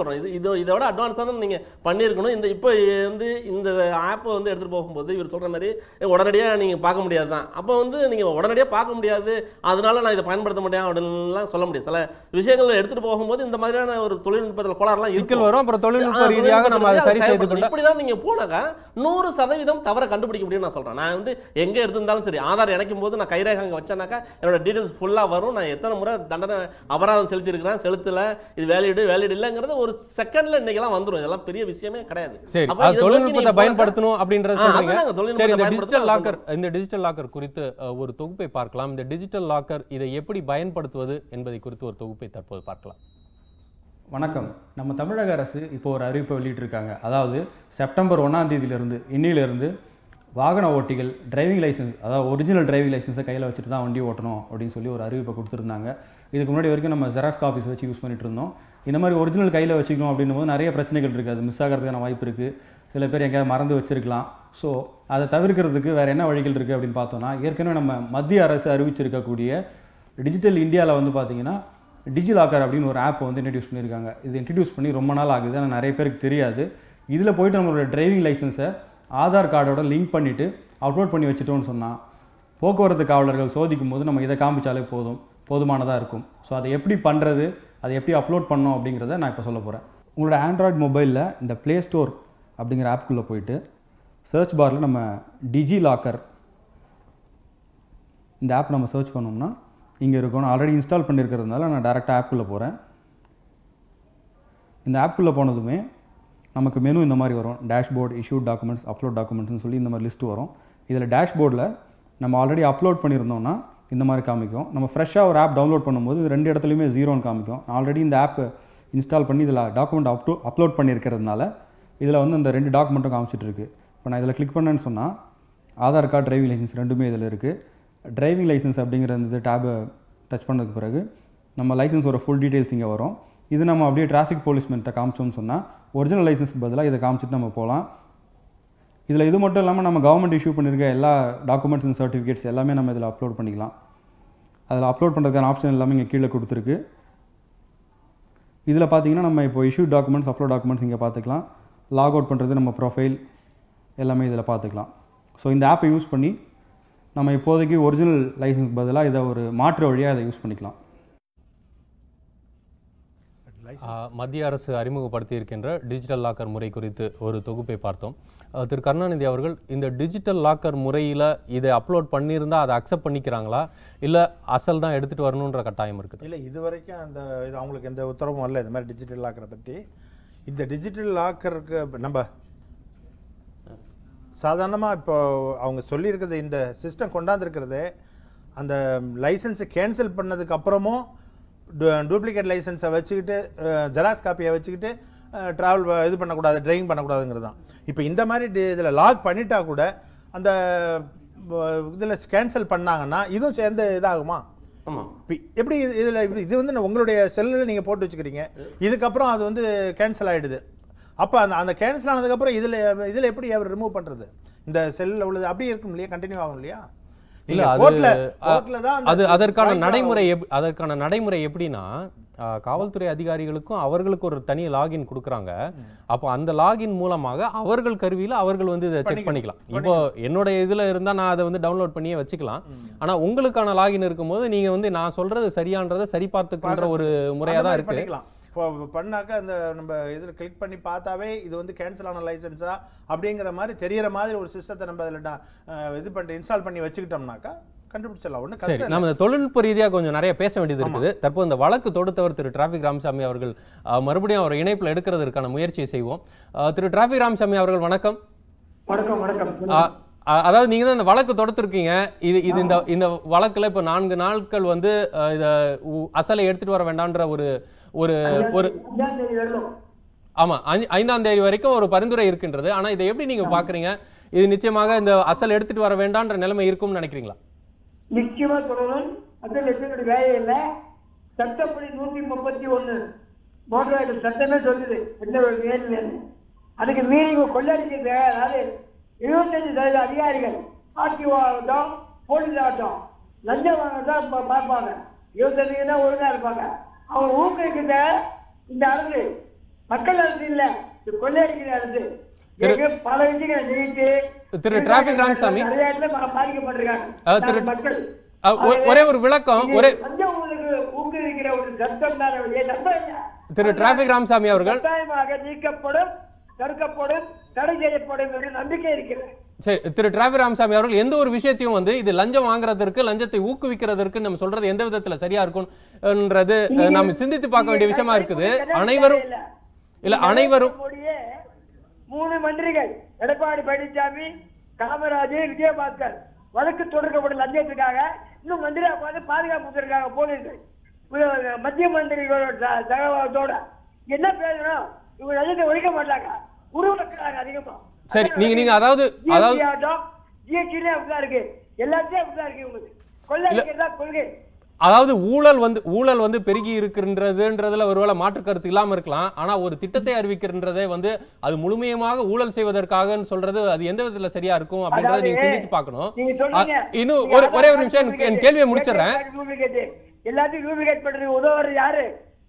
சொல்கிறோம் இது இது இதோட அட்வான்ஸாக தான் நீங்கள் பண்ணியிருக்கணும் இந்த இப்போ வந்து இந்த ஆப்பை வந்து எடுத்துகிட்டு போகும்போது இவர் சொல்கிற மாதிரி உடனடியாக நீங்கள் பார்க்க முடியாது தான் அப்போ வந்து நீங்கள் உடனடியாக பார்க்க முடியாது அதனால நான் இதை பயன்படுத்த முடியும் அப்படின்லாம் சொல்ல முடியாது சில விஷயங்கள் எடுத்துகிட்டு போகும்போது இந்த மாதிரியான ஒரு தொழில்நுட்பத்தில் கோளாறுலாம் சிக்கல் இருக்கும். வரும் அப்புறம் தொழில்நுட்ப ஆ, ரீதியாக நம்ம அதை சரி செய்து செயல்படுத்தணும். கொண்டா இப்படிதான் நீங்க போனாக்கா நூறு சதவீதம் தவற கண்டுபிடிக்க முடியும்னு நான் சொல்றேன் நான் வந்து எங்க எடுத்திருந்தாலும் சரி ஆதார் இணைக்கும் போது நான் கைரேகை அங்க வச்சேனாக்கா என்னோட டீடைல்ஸ் ஃபுல்லா வரும் நான் எத்தனை முறை தண்டனை அபராதம் செலுத்தி இருக்கிறேன் செலுத்தல இது வேலிடு வேலிடு இல்லைங்கிறது ஒரு செகண்ட்ல இன்னைக்கெல்லாம் வந்துரும் இதெல்லாம் பெரிய விஷயமே கிடையாது சரி அப்ப அது இதை நோக்கி தொழில்நுட்பத்தை நீங்க பயன்படுத்தணும் அப்படின்றத ஆ, சொல்றீங்க அதுதாங்க, தொழில்நுட்பத்தை சரி இந்த பயன்படுத்தணும், டிஜிட்டல் அதை லாக்கர் இந்த டிஜிட்டல் லாக்கர் குறித்து அஹ், ஒரு தொகுப்பை பார்க்கலாம் இந்த டிஜிட்டல் லாக்கர் இதை எப்படி பயன்படுத்துவது என்பதை குறித்து ஒரு தொகுப்பை தற்போது பார்க்கலாம் வணக்கம் நம்ம தமிழக அரசு இப்போ ஒரு அறிவிப்பை வெளியிட்டிருக்காங்க அதாவது செப்டம்பர் ஒன்றாம் தேதியிலிருந்து இன்னிலிருந்து வாகன ஓட்டிகள் டிரைவிங் லைசன்ஸ் அதாவது ஒரிஜினல் டிரைவிங் லைசன்ஸை கையில் வச்சுட்டு தான் வண்டி ஓட்டணும் அப்படின்னு சொல்லி ஒரு அறிவிப்பை கொடுத்துருந்தாங்க இதுக்கு முன்னாடி வரைக்கும் நம்ம ஜெராக்ஸ் காப்பீஸ் வச்சு யூஸ் பண்ணிட்டு இருந்தோம் இந்த மாதிரி ஒரிஜினல் கையில் வச்சுக்கணும் அப்படின்னும் போது நிறைய பிரச்சனைகள் இருக்குது அது மிஸ் ஆகிறதுக்கான வாய்ப்பு இருக்குது சில பேர் எங்கேயாவது மறந்து வச்சிருக்கலாம் ஸோ அதை தவிர்க்கிறதுக்கு வேறு என்ன வழிகள் இருக்குது அப்படின்னு பார்த்தோன்னா ஏற்கனவே நம்ம மத்திய அரசு அறிவிச்சிருக்கக்கூடிய டிஜிட்டல் இந்தியாவில் வந்து பார்த்தீங்கன்னா டிஜிலாக்கர் அப்படின்னு ஒரு ஆப் வந்து இன்ட்ரடியூஸ் பண்ணியிருக்காங்க இது இன்ட்ரடியூஸ் பண்ணி ரொம்ப நாள் ஆகுது ஆனால் நிறைய பேருக்கு தெரியாது இதில் போயிட்டு நம்மளோட டிரைவிங் லைசன்ஸை ஆதார் கார்டோட லிங்க் பண்ணிவிட்டு அப்லோட் பண்ணி வச்சுட்டோம்னு சொன்னால் போக்குவரத்து காவலர்கள் சோதிக்கும் போது நம்ம இதை காமிச்சாலே போதும் போதுமானதாக இருக்கும் ஸோ அதை எப்படி பண்ணுறது அதை எப்படி அப்லோட் பண்ணோம் அப்படிங்கிறத நான் இப்போ சொல்ல போகிறேன் உங்களோட ஆண்ட்ராய்டு மொபைலில் இந்த ப்ளே ஸ்டோர் அப்படிங்கிற ஆப்குள்ளே போயிட்டு சர்ச் பாரில் நம்ம டிஜி லாக்கர் இந்த ஆப் நம்ம சர்ச் பண்ணோம்னா இங்கே இருக்கும் நான் ஆல்ரெடி இன்ஸ்டால் பண்ணியிருக்கிறதுனால நான் டேரெக்டாக ஆப்குள்ளே போகிறேன் இந்த ஆப்குள்ளே போனதுமே நமக்கு மெனு இந்த மாதிரி வரும் டேஷ்போர்ட் இஷ்யூ டாக்குமெண்ட்ஸ் அப்லோட் டாக்குமெண்ட்ஸ்னு சொல்லி இந்த மாதிரி லிஸ்ட் வரும் இதில் டேஷ்போர்டில் நம்ம ஆல்ரெடி அப்லோட் பண்ணியிருந்தோம்னா இந்த மாதிரி காமிக்கும் நம்ம ஃப்ரெஷ்ஷாக ஒரு ஆப் டவுன்லோட் பண்ணும்போது இது ரெண்டு இடத்துலையுமே ஜீரோன்னு காமிக்கும் நான் ஆல்ரெடி இந்த ஆப் இன்ஸ்டால் பண்ணி இதில் டாக்குமெண்ட் அப்லோ அப்லோட் பண்ணியிருக்கிறதுனால இதில் வந்து இந்த ரெண்டு டாக்குமெண்ட்டும் காமிச்சிட்டு இருக்கு இப்போ நான் இதில் கிளிக் பண்ணேன்னு சொன்னால் ஆதார் கார்டு டிரைவிங் லைசன்ஸ் ரெண்டுமே இதில் இருக்குது டிரைவிங் லைசன்ஸ் அப்படிங்கிற இந்த டேபை டச் பண்ணதுக்கு பிறகு நம்ம லைசன்ஸோட ஃபுல் டீட்டெயில்ஸ் இங்கே வரும் இது நம்ம அப்படியே டிராஃபிக் போலீஸ்மென்ட்ட காமிச்சோம்னு சொன்னால் ஒரிஜினல் லைசன்ஸ்க்கு பதிலாக இதை காமிச்சிட்டு நம்ம போகலாம் இதில் இது மட்டும் இல்லாமல் நம்ம கவர்மெண்ட் இஷ்யூ பண்ணியிருக்க எல்லா டாக்குமெண்ட்ஸ் அண்ட் சர்டிஃபிகேட்ஸ் எல்லாமே நம்ம இதில் அப்லோட் பண்ணிக்கலாம் அதில் அப்லோட் பண்ணுறதுக்கான ஆப்ஷன் எல்லாமே இங்கே கீழே கொடுத்துருக்கு இதில் பார்த்தீங்கன்னா நம்ம இப்போ இஷ்யூ டாக்குமெண்ட்ஸ் அப்லோட் டாக்குமெண்ட்ஸ் இங்கே பார்த்துக்கலாம் லாக் அவுட் பண்ணுறது நம்ம ப்ரொஃபைல் எல்லாமே இதில் பார்த்துக்கலாம் ஸோ இந்த ஆப்பை யூஸ் பண்ணி நம்ம இப்போதைக்கு ஒரிஜினல் லைசன்ஸ் பதிலாக இதை ஒரு மாற்று வழியாக இதை யூஸ் பண்ணிக்கலாம் ஆ, மத்திய அரசு அறிமுகப்படுத்தி இருக்கின்ற டிஜிட்டல் லாக்கர் முறை குறித்து ஒரு தொகுப்பை பார்த்தோம் அ, திரு கருணாநிதி அவர்கள் இந்த டிஜிட்டல் லாக்கர் முறையில் இதை அப்லோட் பண்ணியிருந்தா அதை அக்செப்ட் பண்ணிக்கிறாங்களா இல்லை அசல் தான் எடுத்துகிட்டு வரணுன்ற கட்டாயம் இருக்குது இல்லை இது வரைக்கும் அந்த இது அவங்களுக்கு எந்த உத்தரவும் வரல இந்த மாதிரி டிஜிட்டல் லாக்கரை பற்றி இந்த டிஜிட்டல் லாக்கருக்கு நம்ம சாதாரணமாக இப்போ அவங்க சொல்லியிருக்கிறது இந்த சிஸ்டம் கொண்டாந்துருக்கிறது அந்த லைசன்ஸை கேன்சல் பண்ணதுக்கு அப்புறமும் டூப்ளிகேட் லைசன்ஸை வச்சுக்கிட்டு ஜெராக்ஸ் காப்பியை வச்சுக்கிட்டு ட்ராவல் இது பண்ணக்கூடாது டிரைவிங் பண்ணக்கூடாதுங்கிறது தான் இப்போ இந்த மாதிரி இதில் லாக் பண்ணிட்டா கூட அந்த இதில் கேன்சல் பண்ணாங்கன்னா இதுவும் சேர்ந்து இதாகுமா ஆமா இப்ப எப்படி இது- இதுல இது- இது வந்து நான் உங்களுடைய செல்லில் நீங்க போட்டு வச்சுக்கிறீங்க இதுக்கப்புறம் அது வந்து கேன்சல் ஆயிடுது அப்ப அந்த அந்த கேன்சல் ஆனதுக்கப்புறம் இதுல இதுல எப்படி அவர் ரிமூவ் பண்றது இந்த செல்லில் உள்ளது அப்படியே இருக்கும் இல்லையா கண்டினியூ ஆகும் இல்லையா இல்ல நீங்க அது கோர்ட்ல அ, கோர்ட்ல தான் அந்த அது அதற்கான வாய்ப்பு நடைமுறை எப் அதற்கான நடைமுறை எப்படின்னா ஆ, காவல்துறை அதிகாரிகளுக்கும் அவர்களுக்கு ஒரு தனி லாகின் கொடுக்குறாங்க அப்போ அந்த லாகின் மூலமாக அவர்கள் கருவியில் அவர்கள் வந்து இதை செக் பண்ணிக்கலாம் இப்போ என்னோட இதுல இருந்தா நான் அதை வந்து டவுன்லோட் பண்ணியே வச்சுக்கலாம் ஆனா உங்களுக்கான லாகின் இருக்கும்போது நீங்க வந்து நான் சொல்றது சரியான்றதை சரி பார்த்துக்கின்ற ஒரு முறையா அந்த தான் மாதிரி இருக்கு பண்ணிக்கலாம் இப்போ பண்ணாக்க அந்த நம்ம இதில் கிளிக் பண்ணி பார்த்தாவே இது வந்து கேன்சல் ஆன லைசன்ஸா அப்படிங்கிற மாதிரி தெரியற மாதிரி ஒரு சிஸ்டத்தை நம்ம அதில் இது பண்ணி இன்ஸ்டால் பண்ணி வச்சுக்கிட்டோம்னாக்கா கண்டுபிடிச்சிடலாம் ஒன்றும் சரி கஷ்டம் நம்ம இந்த தொழில்நுட்ப ரீதியாக கொஞ்சம் நிறைய பேச வேண்டியது இருக்குது தற்போது இந்த வழக்கு தொடுத்தவர் திரு டிராஃபிக் ராமசாமி அவர்கள் அஹ், மறுபடியும் அவர் இணைப்பில் எடுக்கிறதற்கான முயற்சியை செய்வோம் அஹ், திரு டிராஃபிக் ராமசாமி அவர்கள் வணக்கம் வணக்கம் வணக்கம் அஹ், அஹ், அதாவது நீங்க தான் இந்த வழக்கு தொடுத்திருக்கீங்க இது இது இந்த இந்த வழக்குல இப்போ நான்கு நாட்கள் வந்து அஹ், இத உ- அசலை எடுத்துட்டு வர வேண்டாம்ன்ற ஒரு ஒரு ஒரு அஞ்சாம் தேதி வரணும் ஆமா அஞ்சு- ஐந்தாம் தேதி வரைக்கும் ஒரு பரிந்துரை இருக்கின்றது ஆனா இதை எப்படி நீங்க பாக்குறீங்க இது நிச்சயமாக இந்த அசல் எடுத்துட்டு வர வேண்டாம்ன்ற நிலைமை இருக்கும்னு நினைக்கிறீங்களா நிச்சயமா சொல்லணும் அதில் எப்படி வேலை இல்லை சட்டப்படி நூத்தி முப்பத்தி ஒண்ணு மோட்டார் வாகன சட்டமே சொல்லுது எந்த ஒரு வேலைன்னு அதுக்கு மீறி இவங்க கொள்ளடிக்கிறது அதாவது இருபத்தஞ்சு சதவீத அதிகாரிகள் ஆர்டிஓ ஆகட்டும் போலீஸ் ஆகட்டும் லஞ்சம் வாங்கத்தான் பா- பார்ப்பாங்க இருபத்தஞ்சு தான் ஒழுங்கா இருப்பாங்க அவங்க ஊக்குவிக்கிட்ட இந்த அரசு மக்கள் அரசு இல்ல இது கொள்ளையடிக்கிற அரசு திரு- எங்க பல விஷயங்களை ஜெயிச்சு திரு டிராபிக் ராமசாமி. நிறைய இடத்துல பா- பாதிக்கப்பட்டிருக்காங்க அஹ், திரு- நாங்க மக்கள் அஹ், ஒ- ஒரே ஒரு விளக்கம் இது ஒரே லஞ்சம் உங்களுக்கு ஊக்குவிக்கிற ஒரு சட்டம் தான் வெளியே சட்டம் இல்ல. திரு டிராபிக் ராமசாமி அவர்கள் கட்டாயமாக நீக்கப்படும் தடுக்கப்படும் தடை செய்யப்படும் என்று நம்பிக்கை இருக்கிறது சரி திரு டிராபிக் ராமசாமி அவர்கள் எந்த ஒரு விஷயத்தையும் வந்து இது லஞ்சம் வாங்குறதற்கு லஞ்சத்தை ஊக்குவிக்கிறதற்கு நம்ம சொல்றது எந்த விதத்துல சரியா இருக்கும்ன்றது அஹ், நாம சிந்தித்து பார்க்க வேண்டிய விஷயமா இருக்குது அனைவரும் இல்ல அனைவரும் மோடியே மூணு மந்திரிகள் எடப்பாடி பழனிசாமி காமராஜ் விஜயபாஸ்கர் வழக்கு தொடர்க்கப்பட்ட லஞ்சத்துக்காக இன்னும் மந்திரியா பார்த்து பாதுகாப்பு கொடுத்திருக்காங்க போலீஸ் இவங்க மத்திய மந்திரிகளோட ச- சகவாசத்தோட என்ன பேசணும் இவங்க லஞ்சத்தை ஒழிக்க மாட்டாங்க உருவாக்குறாங்க அதிகமா சரி, நீங்க- நீங்க அதாவது- அதாவது- ஜிஎஸ்டிலே அப்படிதான் இருக்கு எல்லாத்தையும் அப்படிதான் இருக்கு இவங்களுக்கு கொள்ளை அடிக்கிறதா கொள்கை அதாவது ஊழல் வந்து ஊழல் வந்து பெருகி இருக்கின்றதுன்றதுல ஒருவேளை மாற்று கருத்து இல்லாம இருக்கலாம் ஆனா ஒரு திட்டத்தை அறிவிக்கின்றதே வந்து அது முழுமையமாக ஊழல் செய்வதற்காகன்னு சொல்றது அது எந்த விதத்துல சரியா இருக்கும் அப்படின்றத நீங்க அதாவது, சிந்திச்சு பார்க்கணும் நீங்க சொல்றீங்க அ- இன்னும் நீங்க ஒரு ஒரே ஒரு அதான் நிமிஷம் என் duplicate. என் கேள்வியை முடிச்சிடுறேன் duplicate, எல்லாத்தையும் டூப்ளிகேட் பண்றது உதவுறது யாரு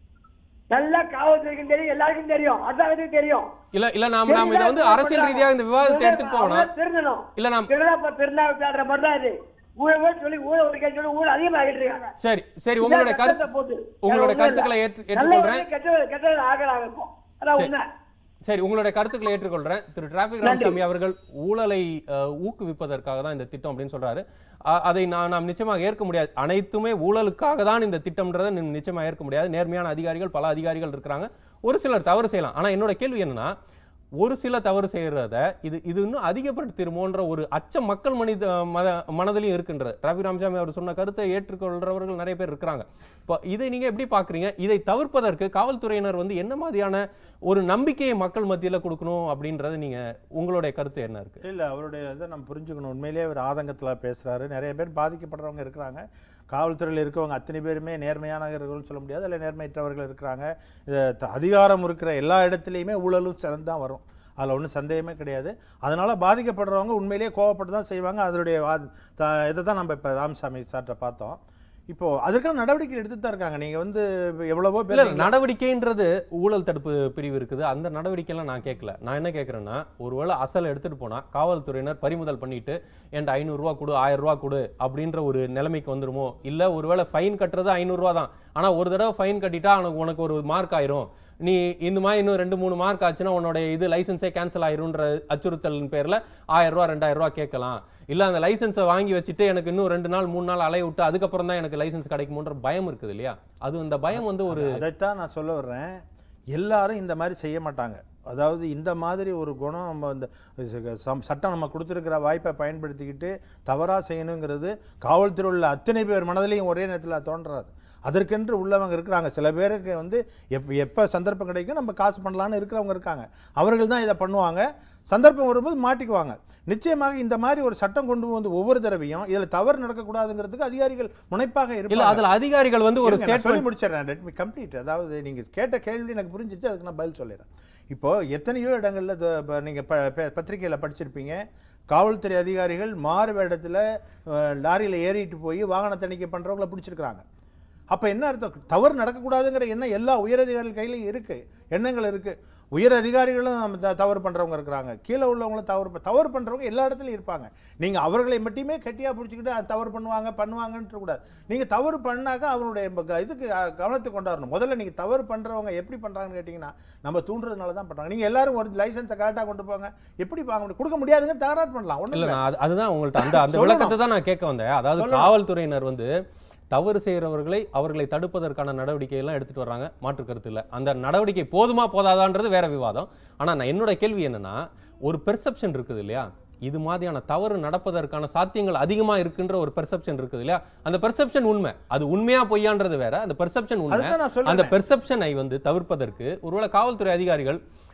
நல்லா காவல்துறைக்கும் தெரியும் எல்லாருக்கும் தெரியும் அரசாங்கத்துக்கும் தெரியும் இல்ல இல்ல நாம நாம இதை வந்து அரசியல் ரீதியாக இந்த விவாதத்தை எடுத்துட்டு போகணும் திருந்தணும் இல்ல நாம் திருடா திருநா விசாடுற மாதிரி தான் இது ஊழல் சொல்லி ஊழல் ஒரு சொல்லி ஊழல் அதிகமாகிட்டு இருக்காங்க சரி சரி உங்களுடைய இதான் கருத்து சட்டத்தை போட்டு. உங்களுடைய வேற ஒண்ணும் கருத்துக்களை இல்ல. ஏற்று- நல்ல ஏற்றுக்கொள்றேன் வழியில கெட்டது கெட்டது ஆகலாங்க இப்போ அதான் சரி. உண்மை சரி உங்களுடைய கருத்துக்களை ஏற்றுக்கொள்றேன் திரு டிராபிக் ராமசாமி அவர்கள் ஊழலை அஹ், ஊக்குவிப்பதற்காக தான் இந்த திட்டம் அப்படின்னு சொல்றாரு அ- அதை நான் நாம் நிச்சயமாக ஏற்க முடியாது அனைத்துமே ஊழலுக்காக தான் இந்த திட்டம்ன்றதை நி- நிச்சயமா ஏற்க முடியாது நேர்மையான அதிகாரிகள் பல அதிகாரிகள் இருக்கிறாங்க ஒரு சிலர் தவறு செய்யலாம் ஆனா என்னோட கேள்வி என்னன்னா ஒரு சில தவறு செய்யறத இது இது இன்னும் அதிகப்படுத்திருமோன்ற ஒரு அச்சம் மக்கள் மனித மத மனதிலையும் இருக்கின்றது டிராபிக் ராமசாமி அவர் சொன்ன கருத்தை ஏற்றுக்கொள்றவர்கள் நிறைய பேர் இருக்கிறாங்க இப்போ இதை நீங்க எப்படி பாக்குறீங்க இதை தவிர்ப்பதற்கு காவல்துறையினர் வந்து என்ன மாதிரியான ஒரு நம்பிக்கையை மக்கள் மத்தியில கொடுக்கணும் அப்படின்றது நீங்க உங்களுடைய கருத்து என்ன இருக்கு இல்லை அவருடைய இதை நம்ம புரிஞ்சுக்கணும் உண்மையிலேயே அவர் ஆதங்கத்தில் பேசுகிறாரு நிறைய பேர் பாதிக்கப்படுறவங்க இருக்கிறாங்க காவல்துறையில் இருக்கவங்க அத்தனை பேருமே நேர்மையானவர்கள் சொல்ல முடியாது இல்லை நேர்மையற்றவர்கள் இருக்கிறாங்க இது த- அதிகாரம் இருக்கிற எல்லா இடத்துலையுமே ஊழலும் சிறந்து தான் வரும் அதில் ஒன்றும் சந்தேகமே கிடையாது அதனால் பாதிக்கப்படுறவங்க உண்மையிலேயே கோவப்பட்டு தான் செய்வாங்க அதனுடைய வா- த- இதை தான் நம்ம இப்போ ராமசாமி சார்ட்ட பார்த்தோம் இப்போ அதற்கான நடவடிக்கை எடுத்து தான் இருக்காங்க நீங்கள் வந்து எவ்வளவோ இல்ல பேர் நடவடிக்கைன்றது ஊழல் தடுப்பு பிரிவு இருக்குது அந்த நடவடிக்கையெல்லாம் நான் கேட்கல நான் என்ன கேட்குறேன்னா ஒருவேளை அசல் எடுத்துட்டு போனா காவல்துறையினர் பறிமுதல் பண்ணிட்டு என்கிட்ட ஐநூறுரூவா கொடு ஆயிரம் ரூபா கொடு அப்படின்ற ஒரு நிலைமைக்கு வந்துருமோ இல்ல ஒருவேளை ஃபைன் கட்டுறது ஐநூறுரூவா தான் ஆனா ஒரு தடவை ஃபைன் கட்டிட்டா உனக்கு உனக்கு ஒரு மார்க் ஆயிரும் நீ இந்த மாதிரி இன்னும் ரெண்டு மூணு மார்க் ஆச்சுன்னா உன்னோட இது லைசன்ஸே கேன்சல் ஆயிரும்ன்ற அச்சுறுத்தலின் பேர்ல ஆயிரம் ரூபா ரெண்டாயிரம் ரூபா கேட்கலாம் இல்ல அந்த லைசன்ஸை வாங்கி வச்சுட்டு எனக்கு இன்னும் ரெண்டு நாள் மூணு நாள் அலைய விட்டு அதுக்கப்புறம் தான் எனக்கு லைசன்ஸ் கிடைக்குமோன்ற பயம் இருக்குது இல்லையா அது அந்த பயம் வந்து ஒரு அதைத்தான் நான் சொல்ல வர்றேன் எல்லாரும் இந்த மாதிரி செய்ய மாட்டாங்க அதாவது இந்த மாதிரி ஒரு குணம் நம்ம இந்த சம்- சட்டம் நம்ம கொடுத்துருக்கிற வாய்ப்பை பயன்படுத்திக்கிட்டு தவறாக செய்யணுங்கிறது காவல்துறை உள்ள அத்தனை பேர் மனதிலையும் ஒரே நேரத்தில் தோன்றாது அதற்கென்று உள்ளவங்க இருக்கிறாங்க சில பேருக்கு வந்து எப் எப்போ சந்தர்ப்பம் கிடைக்கும் நம்ம காசு பண்ணலான்னு இருக்கிறவங்க இருக்காங்க அவர்கள் தான் இதை பண்ணுவாங்க சந்தர்ப்பம் வரும்போது மாட்டிக்குவாங்க நிச்சயமாக இந்த மாதிரி ஒரு சட்டம் கொண்டு வந்து ஒவ்வொரு தடவையும் இதில் தவறு நடக்கக்கூடாதுங்கிறதுக்கு அதிகாரிகள் முனைப்பாக இல்ல இருப்பாங்க அதுல அதிகாரிகள் வந்து ஒரு இருங்க, நான் சொல்லி ஸ்டேட்மெண்ட் முடிச்சிடறேன் லெட் மீ கம்ப்ளீட் அதாவது நீங்க கேட்ட கேள்வி எனக்கு புரிஞ்சிச்சு அதுக்கு நான் பதில் சொல்லிடுறேன் இப்போ எத்தனையோ இடங்கள்ல த- ப- நீங்க ப ப- பத்திரிக்கையில படிச்சிருப்பீங்க காவல்துறை அதிகாரிகள் மாறு வேடத்துல அஹ், லாரியில ஏறிட்டு போய் வாகன தணிக்கை பண்றவங்கள பிடிச்சிருக்கிறாங்க அப்ப என்ன அர்த்தம் தவறு நடக்கக்கூடாதுங்கிற எண்ணம் எல்லா உயரதிகாரிகள் கையிலையும் இருக்கு எண்ணங்கள் இருக்கு உயர் அதிகாரிகளும் த- தவறு பண்றவங்க இருக்கிறாங்க கீழே உள்ளவங்களும் தவறு ப- தவறு பண்றவங்க எல்லா இடத்துலையும் இருப்பாங்க நீங்க அவர்களை மட்டுமே கட்டியா பிடிச்சிக்கிட்டு அது தவறு பண்ணுவாங்க பண்ணுவாங்கன்ட்டு கூடாது நீங்க தவறு பண்ணாக்க அவருடைய ப- க- இதுக்கு அஹ், கவனத்தை கொண்டாடணும் முதல்ல நீங்க தவறு பண்றவங்க எப்படி பண்றாங்கன்னு கேட்டிங்கன்னா நம்ம தூண்டுறதுனால தான் பண்றாங்க நீங்க எல்லாரும் ஒரு லைசன்ஸை கரெக்டாக கொண்டு போங்க எப்படி வாங்க முடியும் கொடுக்க முடியாதுங்க தகராறு பண்ணலாம் ஒன்றும் இல்ல இல்லை நான் அது- அதுதான் உங்கள்ட்ட அந்த அந்த சொல்லணும். விளக்கத்தை தான் நான் கேட்க வந்தேன் அதாவது சொல்லணும். காவல்துறையினர் வந்து தவறு செய்கிறவர்களை அவர்களை தடுப்பதற்கான நடவடிக்கை எல்லாம் எடுத்துட்டு வர்றாங்க மாற்று கருத்து இல்ல அந்த நடவடிக்கை போதுமா போதாதான்றது வேற விவாதம் ஆனா நான் என்னோட கேள்வி என்னன்னா ஒரு பெர்செப்ஷன் இருக்குது இல்லையா இது மாதிரியான தவறு நடப்பதற்கான சாத்தியங்கள் அதிகமா இருக்குன்ற ஒரு பெர்செப்ஷன் இருக்குது இல்லையா அந்த பெர்செப்ஷன் உண்மை அது உண்மையா பொய்யான்றது வேற அந்த பெர்செப்ஷன் உண்மை அதுதான் நான் அந்த சொல்றேன் பெர்செப்ஷனை வந்து தவிர்ப்பதற்கு ஒருவேளை காவல்துறை அதிகாரிகள்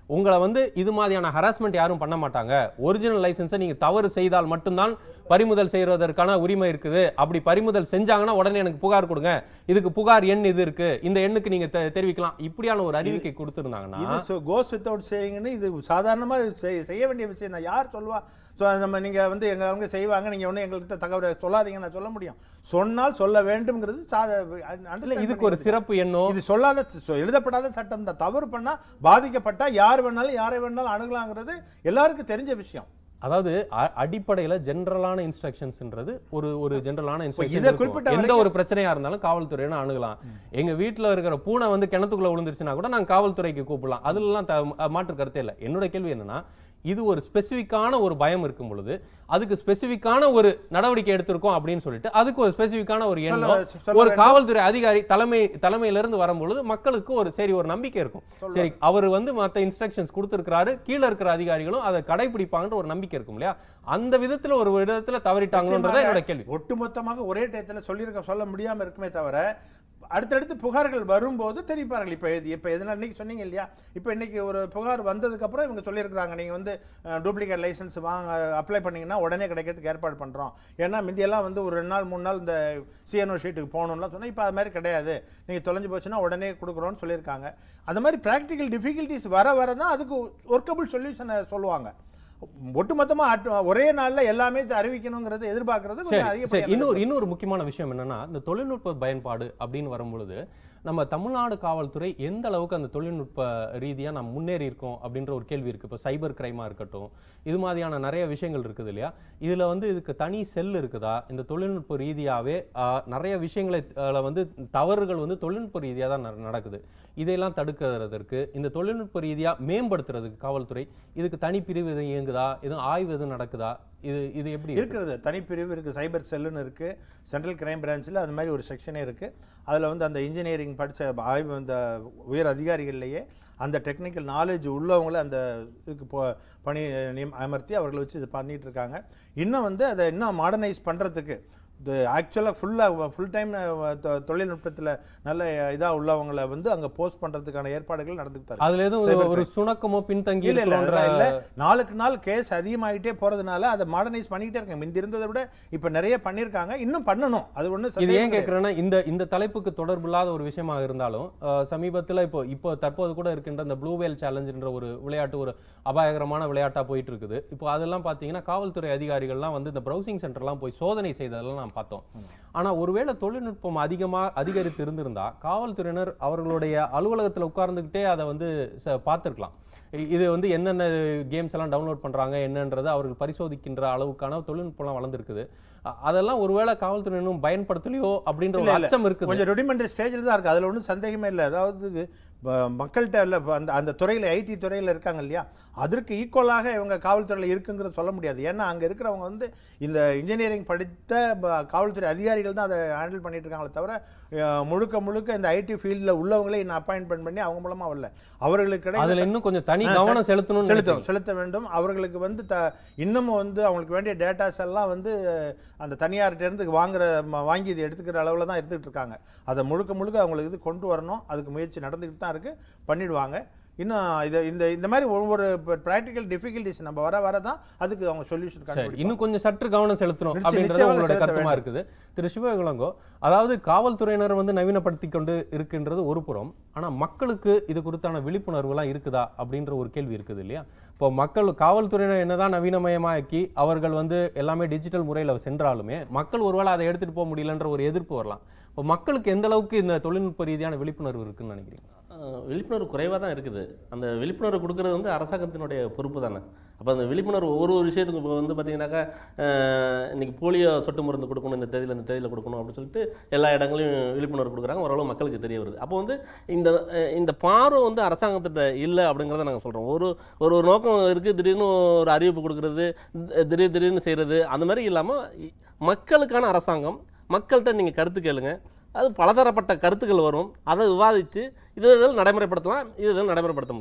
உங்களை வந்து இது மாதிரியான ஹராஸ்மெண்ட் யாரும் பண்ண மாட்டாங்க ஒரிஜினல் லைசன்ஸை நீங்க தவறு செய்தால் மட்டும்தான் பறிமுதல் செய்வதற்கான உரிமை இருக்குது அப்படி பறிமுதல் செஞ்சாங்கன்னா உடனே எனக்கு புகார் கொடுங்க இதுக்கு புகார் எண் இது இருக்கு இந்த எண்ணுக்கு நீங்க தெ- தெரிவிக்கலாம் இப்படியான ஒரு அறிவிக்கை கொடுத்திருந்தாங்கன்னா இது கோஸ் வித்தவுட் சேயிங்னு இது சாதாரணமாக செய்ய வேண்டிய விஷயம் தான் யார் சொல்லுவா ஸோ நம்ம நீங்கள் வந்து எங்க அவங்க செய்வாங்க நீங்கள் ஒன்றும் எங்களுக்கு தகவல் சொல்லாதீங்க நான் சொல்ல முடியும் சொன்னால் சொல்ல வேண்டும்ங்கிறது சாத இல்ல understand இதுக்கு ஒரு பண்ணிக்கிறது. சிறப்பு எண்ணோ இது சொல்லாத சொ- எழுதப்படாத சட்டம் தான் தவறு பண்ணா பாதிக்கப்பட்டா யார் வேணாலும் யாரை வேணாலும் அணுகலாங்கிறது எல்லாருக்கும் தெரிஞ்ச விஷயம் அதாவது அ- அடிப்படையில ஜெனரலான இன்ஸ்ட்ரக்ஷன்ஸ்ன்றது ஒரு ஒரு ஜெனரலான இதை இன்ஸ்ட்ரக்ஷன் குறிப்பிட்ட எந்த வரைக்கும்- ஒரு பிரச்சனையா இருந்தாலும் காவல்துறையின அணுகலாம் எங்க வீட்ல இருக்கிற பூனை வந்து கிணத்துக்குள்ள விழுந்துருச்சுன்னா கூட நாங்க காவல்துறைக்கு கூப்பிடலாம் அதுலலாம் த- மாற்று கருத்தே இல்லை என்னோட கேள்வி என்னன்னா இது ஒரு ஸ்பெசிஃபிக்கான ஒரு பயம் இருக்கும் பொழுது அதுக்கு ஸ்பெசிஃபிக்கான ஒரு நடவடிக்கை எடுத்திருக்கோம் அப்படின்னு சொல்லிட்டு அதுக்கு ஒரு ஸ்பெசிஃபிக்கான ஒரு எண்ணம் சொல்ல ஒரு வேண்டும். காவல்துறை அதிகாரி தலைமை தலைமையில இருந்து வரும்பொழுது மக்களுக்கு ஒரு சரி ஒரு நம்பிக்கை இருக்கும் சரி அவர் வந்து மத்த இன்ஸ்ட்ரக்ஷன்ஸ் கொடுத்திருக்காரு கீழ இருக்கிற அதிகாரிகளும் அதை கடைபிடிப்பாங்கன்ற ஒரு நம்பிக்கை இருக்கும் இல்லையா அந்த விதத்துல ஒரு விதத்துல தவறிட்டாங்கன்றத என்னோட கேள்வி ஒட்டுமொத்தமாக ஒரே டயத்தில் சொல்லியிருக்க சொல்ல முடியாம இருக்குமே தவிர அடுத்தடுத்து புகார்கள் வரும்போது தெரிவிப்பார்கள் இப்போ இது இப்போ எதனால் இன்னைக்கு சொன்னீங்க இல்லையா இப்போ இன்னைக்கு ஒரு புகார் வந்ததுக்கப்புறம் இவங்க சொல்லியிருக்கிறாங்க நீங்கள் வந்து டூப்ளிகேட் லைசன்ஸ் வாங்க அப்ளை பண்ணீங்கன்னா உடனே கிடைக்கிறதுக்கு ஏற்பாடு பண்ணுறோம் ஏன்னா முந்தியெல்லாம் வந்து ஒரு ரெண்டு நாள் மூணு நாள் இந்த சிஎன்ஓ ஷீட்டுக்கு போகணும்லாம் சொன்னால் இப்போ அது மாதிரி கிடையாது நீங்கள் தொலைஞ்சு போச்சுன்னா உடனே கொடுக்குறோன்னு சொல்லியிருக்காங்க அந்த மாதிரி ப்ராக்டிக்கல் டிஃபிகல்ட்டிஸ் வர வர தான் அதுக்கு ஒர்க்கபிள் சொல்யூஷனை சொல்லுவாங்க ஒட்டுமொத்தமா அட்- ஒரே நாள்ல எல்லாமே அறிவிக்கணுங்கிறது எதிர்பார்க்கறது சரி கொஞ்சம் சரி அதிகப்படியான இன்னொரு இன்னொரு முக்கியமான விஷயம் என்னன்னா இந்த தொழில்நுட்ப பயன்பாடு அப்படின்னு வரும்பொழுது நம்ம தமிழ்நாடு காவல்துறை எந்த அளவுக்கு அந்த தொழில்நுட்ப ரீதியா நம்ம முன்னேறி இருக்கோம் அப்படின்ற ஒரு கேள்வி இருக்கு இப்போ சைபர் கிரைமா இருக்கட்டும் இது மாதிரியான நிறைய விஷயங்கள் இருக்குது இல்லையா இதுல வந்து இதுக்கு தனி செல் இருக்குதா இந்த தொழில்நுட்ப ரீதியாவே ஆஹ், நிறைய விஷயங்களை ஆஹ், வந்து தவறுகள் வந்து தொழில்நுட்ப ரீதியா தான் நட- நடக்குது இதையெல்லாம் தடுக்கிறதற்கு இந்த தொழில்நுட்ப ரீதியா மேம்படுத்துறதுக்கு காவல்துறை இதுக்கு தனி பிரிவு எதுவும் இயங்குதா எதுவும் ஆய்வு எதுவும் நடக்குதா இது இது எப்படி இருக்கு? இருக்கிறது தனிப்பிரிவு இருக்கு சைபர் செல்லுன்னு இருக்கு சென்ட்ரல் கிரைம் பிரான்ச்சில் அது மாதிரி ஒரு செக்ஷனே இருக்கு அதுல வந்து அந்த இன்ஜினியரிங் படிச்ச ஆய்வு அந்த உயர் அதிகாரிகள்லேயே அந்த டெக்னிக்கல் நாலேஜ் உள்ளவங்கள அந்த இதுக்கு போ பணி நியம் அமர்த்தி அவர்களை வச்சு இது பண்ணிட்டு இருக்காங்க இன்னும் வந்து அதை இன்னும் மாடர்னைஸ் பண்றதுக்கு இது ஆக்சுவலாக ஃபுல்லாக ஃபுல் டைம் தொழில்நுட்பத்தில் நல்ல இதாக உள்ளவங்களை வந்து அங்கே போஸ்ட் பண்ணுறதுக்கான ஏற்பாடுகள் நடந்துட்டு தான் இருக்கு. அதுல எதுவும் Cyber ஒரு crime. சுணக்கமோ பின்தங்கி இல்ல இல்ல இருக்கிறோன்ற- அதெல்லாம் இல்ல நாளுக்கு நாள் கேஸ் அதிகமாயிட்டே போறதுனால அதை மாடர்னைஸ் பண்ணிக்கிட்டே இருக்காங்க முந்தி இருந்ததை விட இப்ப நிறைய பண்ணிருக்காங்க இன்னும் பண்ணணும் அது ஒண்ணு இது ஏன் கேட்குறேன்னா இந்த இந்த தலைப்புக்கு தொடர்பு இல்லாத ஒரு விஷயமா இருந்தாலும் அஹ், சமீபத்துல இப்போ இப்போ தற்போது கூட இருக்கின்ற இந்த ப்ளூ வேல் சேலஞ்சுன்ற ஒரு விளையாட்டு ஒரு அபாயகரமான விளையாட்டா போயிட்டு இருக்குது இப்போ அதெல்லாம் பார்த்தீங்கன்னா காவல்துறை அதிகாரிகள்லாம் வந்து இந்த ப்ரௌசிங் சென்டர்லாம் போய் சோதனை செய்ததெல்லாம் நாம் பார்த்தோம் ஆனா ஒருவேளை தொழில்நுட்பம் அதிகமா அதிகரித்து இருந்திருந்தா காவல்துறையினர் அவர்களுடைய அலுவலகத்துல உட்கார்ந்துக்கிட்டே அதை வந்து ச- பார்த்திருக்கலாம் இ- இது வந்து என்னென்ன கேம்ஸ் எல்லாம் டவுன்லோட் பண்றாங்க என்னன்றதை அவர்கள் பரிசோதிக்கின்ற அளவுக்கான தொழில்நுட்பம்லாம் வளர்ந்துருக்குது அ- அதெல்லாம் ஒருவேளை காவல்துறையினரும் பயன்படுத்தலையோ அப்படின்ற ஒரு இல்ல, இல்ல. அச்சம் இருக்குது கொஞ்சம் ரெடிமெண்ட் ஸ்டேஜில் தான் இருக்கு அதுல ஒன்றும் சந்தேகமே இல்லை அதாவது ப- மக்கள்கிட்ட இல்ல இப்ப அந்த அந்த துறையில் ஐடி துறையில் இருக்காங்க இல்லையா அதற்கு ஈக்குவலாக இவங்க காவல்துறையில் இருக்குங்கிறத சொல்ல முடியாது ஏன்னா அங்க இருக்கிறவங்க வந்து இந்த இன்ஜினியரிங் படித்த ப- காவல்துறை அதிகாரிகள் தான் அதை ஹேண்டில் பண்ணிட்டு இருக்காங்களே தவிர அஹ், முழுக்க முழுக்க இந்த ஐடி ஃபீல்டில் உள்ளவங்களே இன்னும் அப்பாயின்மெண்ட் பண்ணி அவங்க மூலமா வரல அவர்களுக்கு அதுல இடையில இன்னும் கொஞ்சம் தனி ஆ, கவனம் செலுத்தணும்னு செலுத்த நினைக்கிறீங்க. செலுத்த வேண்டும் அவர்களுக்கு வந்து த இன்னமும் வந்து அவங்களுக்கு வேண்டிய டேட்டாஸ் எல்லாம் வந்து அந்த தனியார்கிட்ட இருந்து வாங்குற ம- வாங்கி இது எடுத்துக்கிற அளவில் தான் எடுத்துக்கிட்டு இருக்காங்க அதை முழுக்க முழுக்க அவங்களுக்கு இது கொண்டு வரணும் அதுக்கு முயற்சி நடந்துக்கிட்டு தான் இருக்கு பண்ணிடுவாங்க இன்னும் இது இந்த இந்த மாதிரி ஒவ்வொரு ப்ராக்டிக்கல் டிஃபிகல்ட்டிஸ் நம்ம வர வர தான் அதுக்கு அவங்க சொல்யூஷன் சரி இன்னும் கொஞ்சம் சற்று கவனம் செலுத்தணும் நிச்சயம், அப்படின்றது நிச்சயமாக உங்களோட செலுத்த கருத்துமா வேண்டும். இருக்குது திரு சிவகுலங்கோ அதாவது காவல்துறையினர் வந்து நவீனப்படுத்தி கொண்டு இருக்கின்றது ஒரு புறம் ஆனா மக்களுக்கு இது குறித்தான விழிப்புணர்வுலாம் இருக்குதா அப்படின்ற ஒரு கேள்வி இருக்குது இல்லையா இப்போ மக்கள் காவல்துறையினர் என்னதான் நவீனமயமாக்கி அவர்கள் வந்து எல்லாமே டிஜிட்டல் முறையில சென்றாலுமே மக்கள் ஒருவேளை அதை எடுத்துட்டு போக முடியலன்ற ஒரு எதிர்ப்பு வரலாம் இப்போ மக்களுக்கு எந்த அளவுக்கு இந்த தொழில்நுட்ப ரீதியான விழிப்புணர்வு இருக்குன்னு நினைக்கிறீங்க அஹ் விழிப்புணர்வு குறைவாக தான் இருக்குது அந்த விழிப்புணர்வு கொடுக்கறது வந்து அரசாங்கத்தினுடைய பொறுப்பு தானே அப்போ அந்த விழிப்புணர்வு ஒவ்வொரு ஒரு விஷயத்துக்கும் இப்போ வந்து பார்த்தீங்கன்னாக்கா அஹ் இன்னைக்கு போலியோ சொட்டு மருந்து கொடுக்கணும் இந்த தேதியில் இந்த தேதியில் கொடுக்கணும் அப்படின்னு சொல்லிட்டு எல்லா இடங்களையும் விழிப்புணர்வு கொடுக்குறாங்க ஓரளவு மக்களுக்கு தெரிய வருது அப்போ வந்து இந்த அஹ் இந்த பார்வை வந்து அரசாங்கத்திட்ட இல்லை அப்படிங்கிறத நாங்கள் சொல்கிறோம் ஒரு ஒரு ஒரு நோக்கம் இருக்குது திடீர்னு ஒரு அறிவிப்பு கொடுக்குறது தி- திடீர் திடீர்னு செய்கிறது அந்த மாதிரி இல்லாமல் மக்களுக்கான அரசாங்கம் மக்கள்கிட்ட நீங்கள் கருத்து கேளுங்க அது பலதரப்பட்ட கருத்துக்கள் வரும் அதை விவாதித்து இது இதெல்லாம் நடைமுறைப்படுத்தலாம் இது இதெல்லாம் நடைமுறைப்படுத்த முடியாது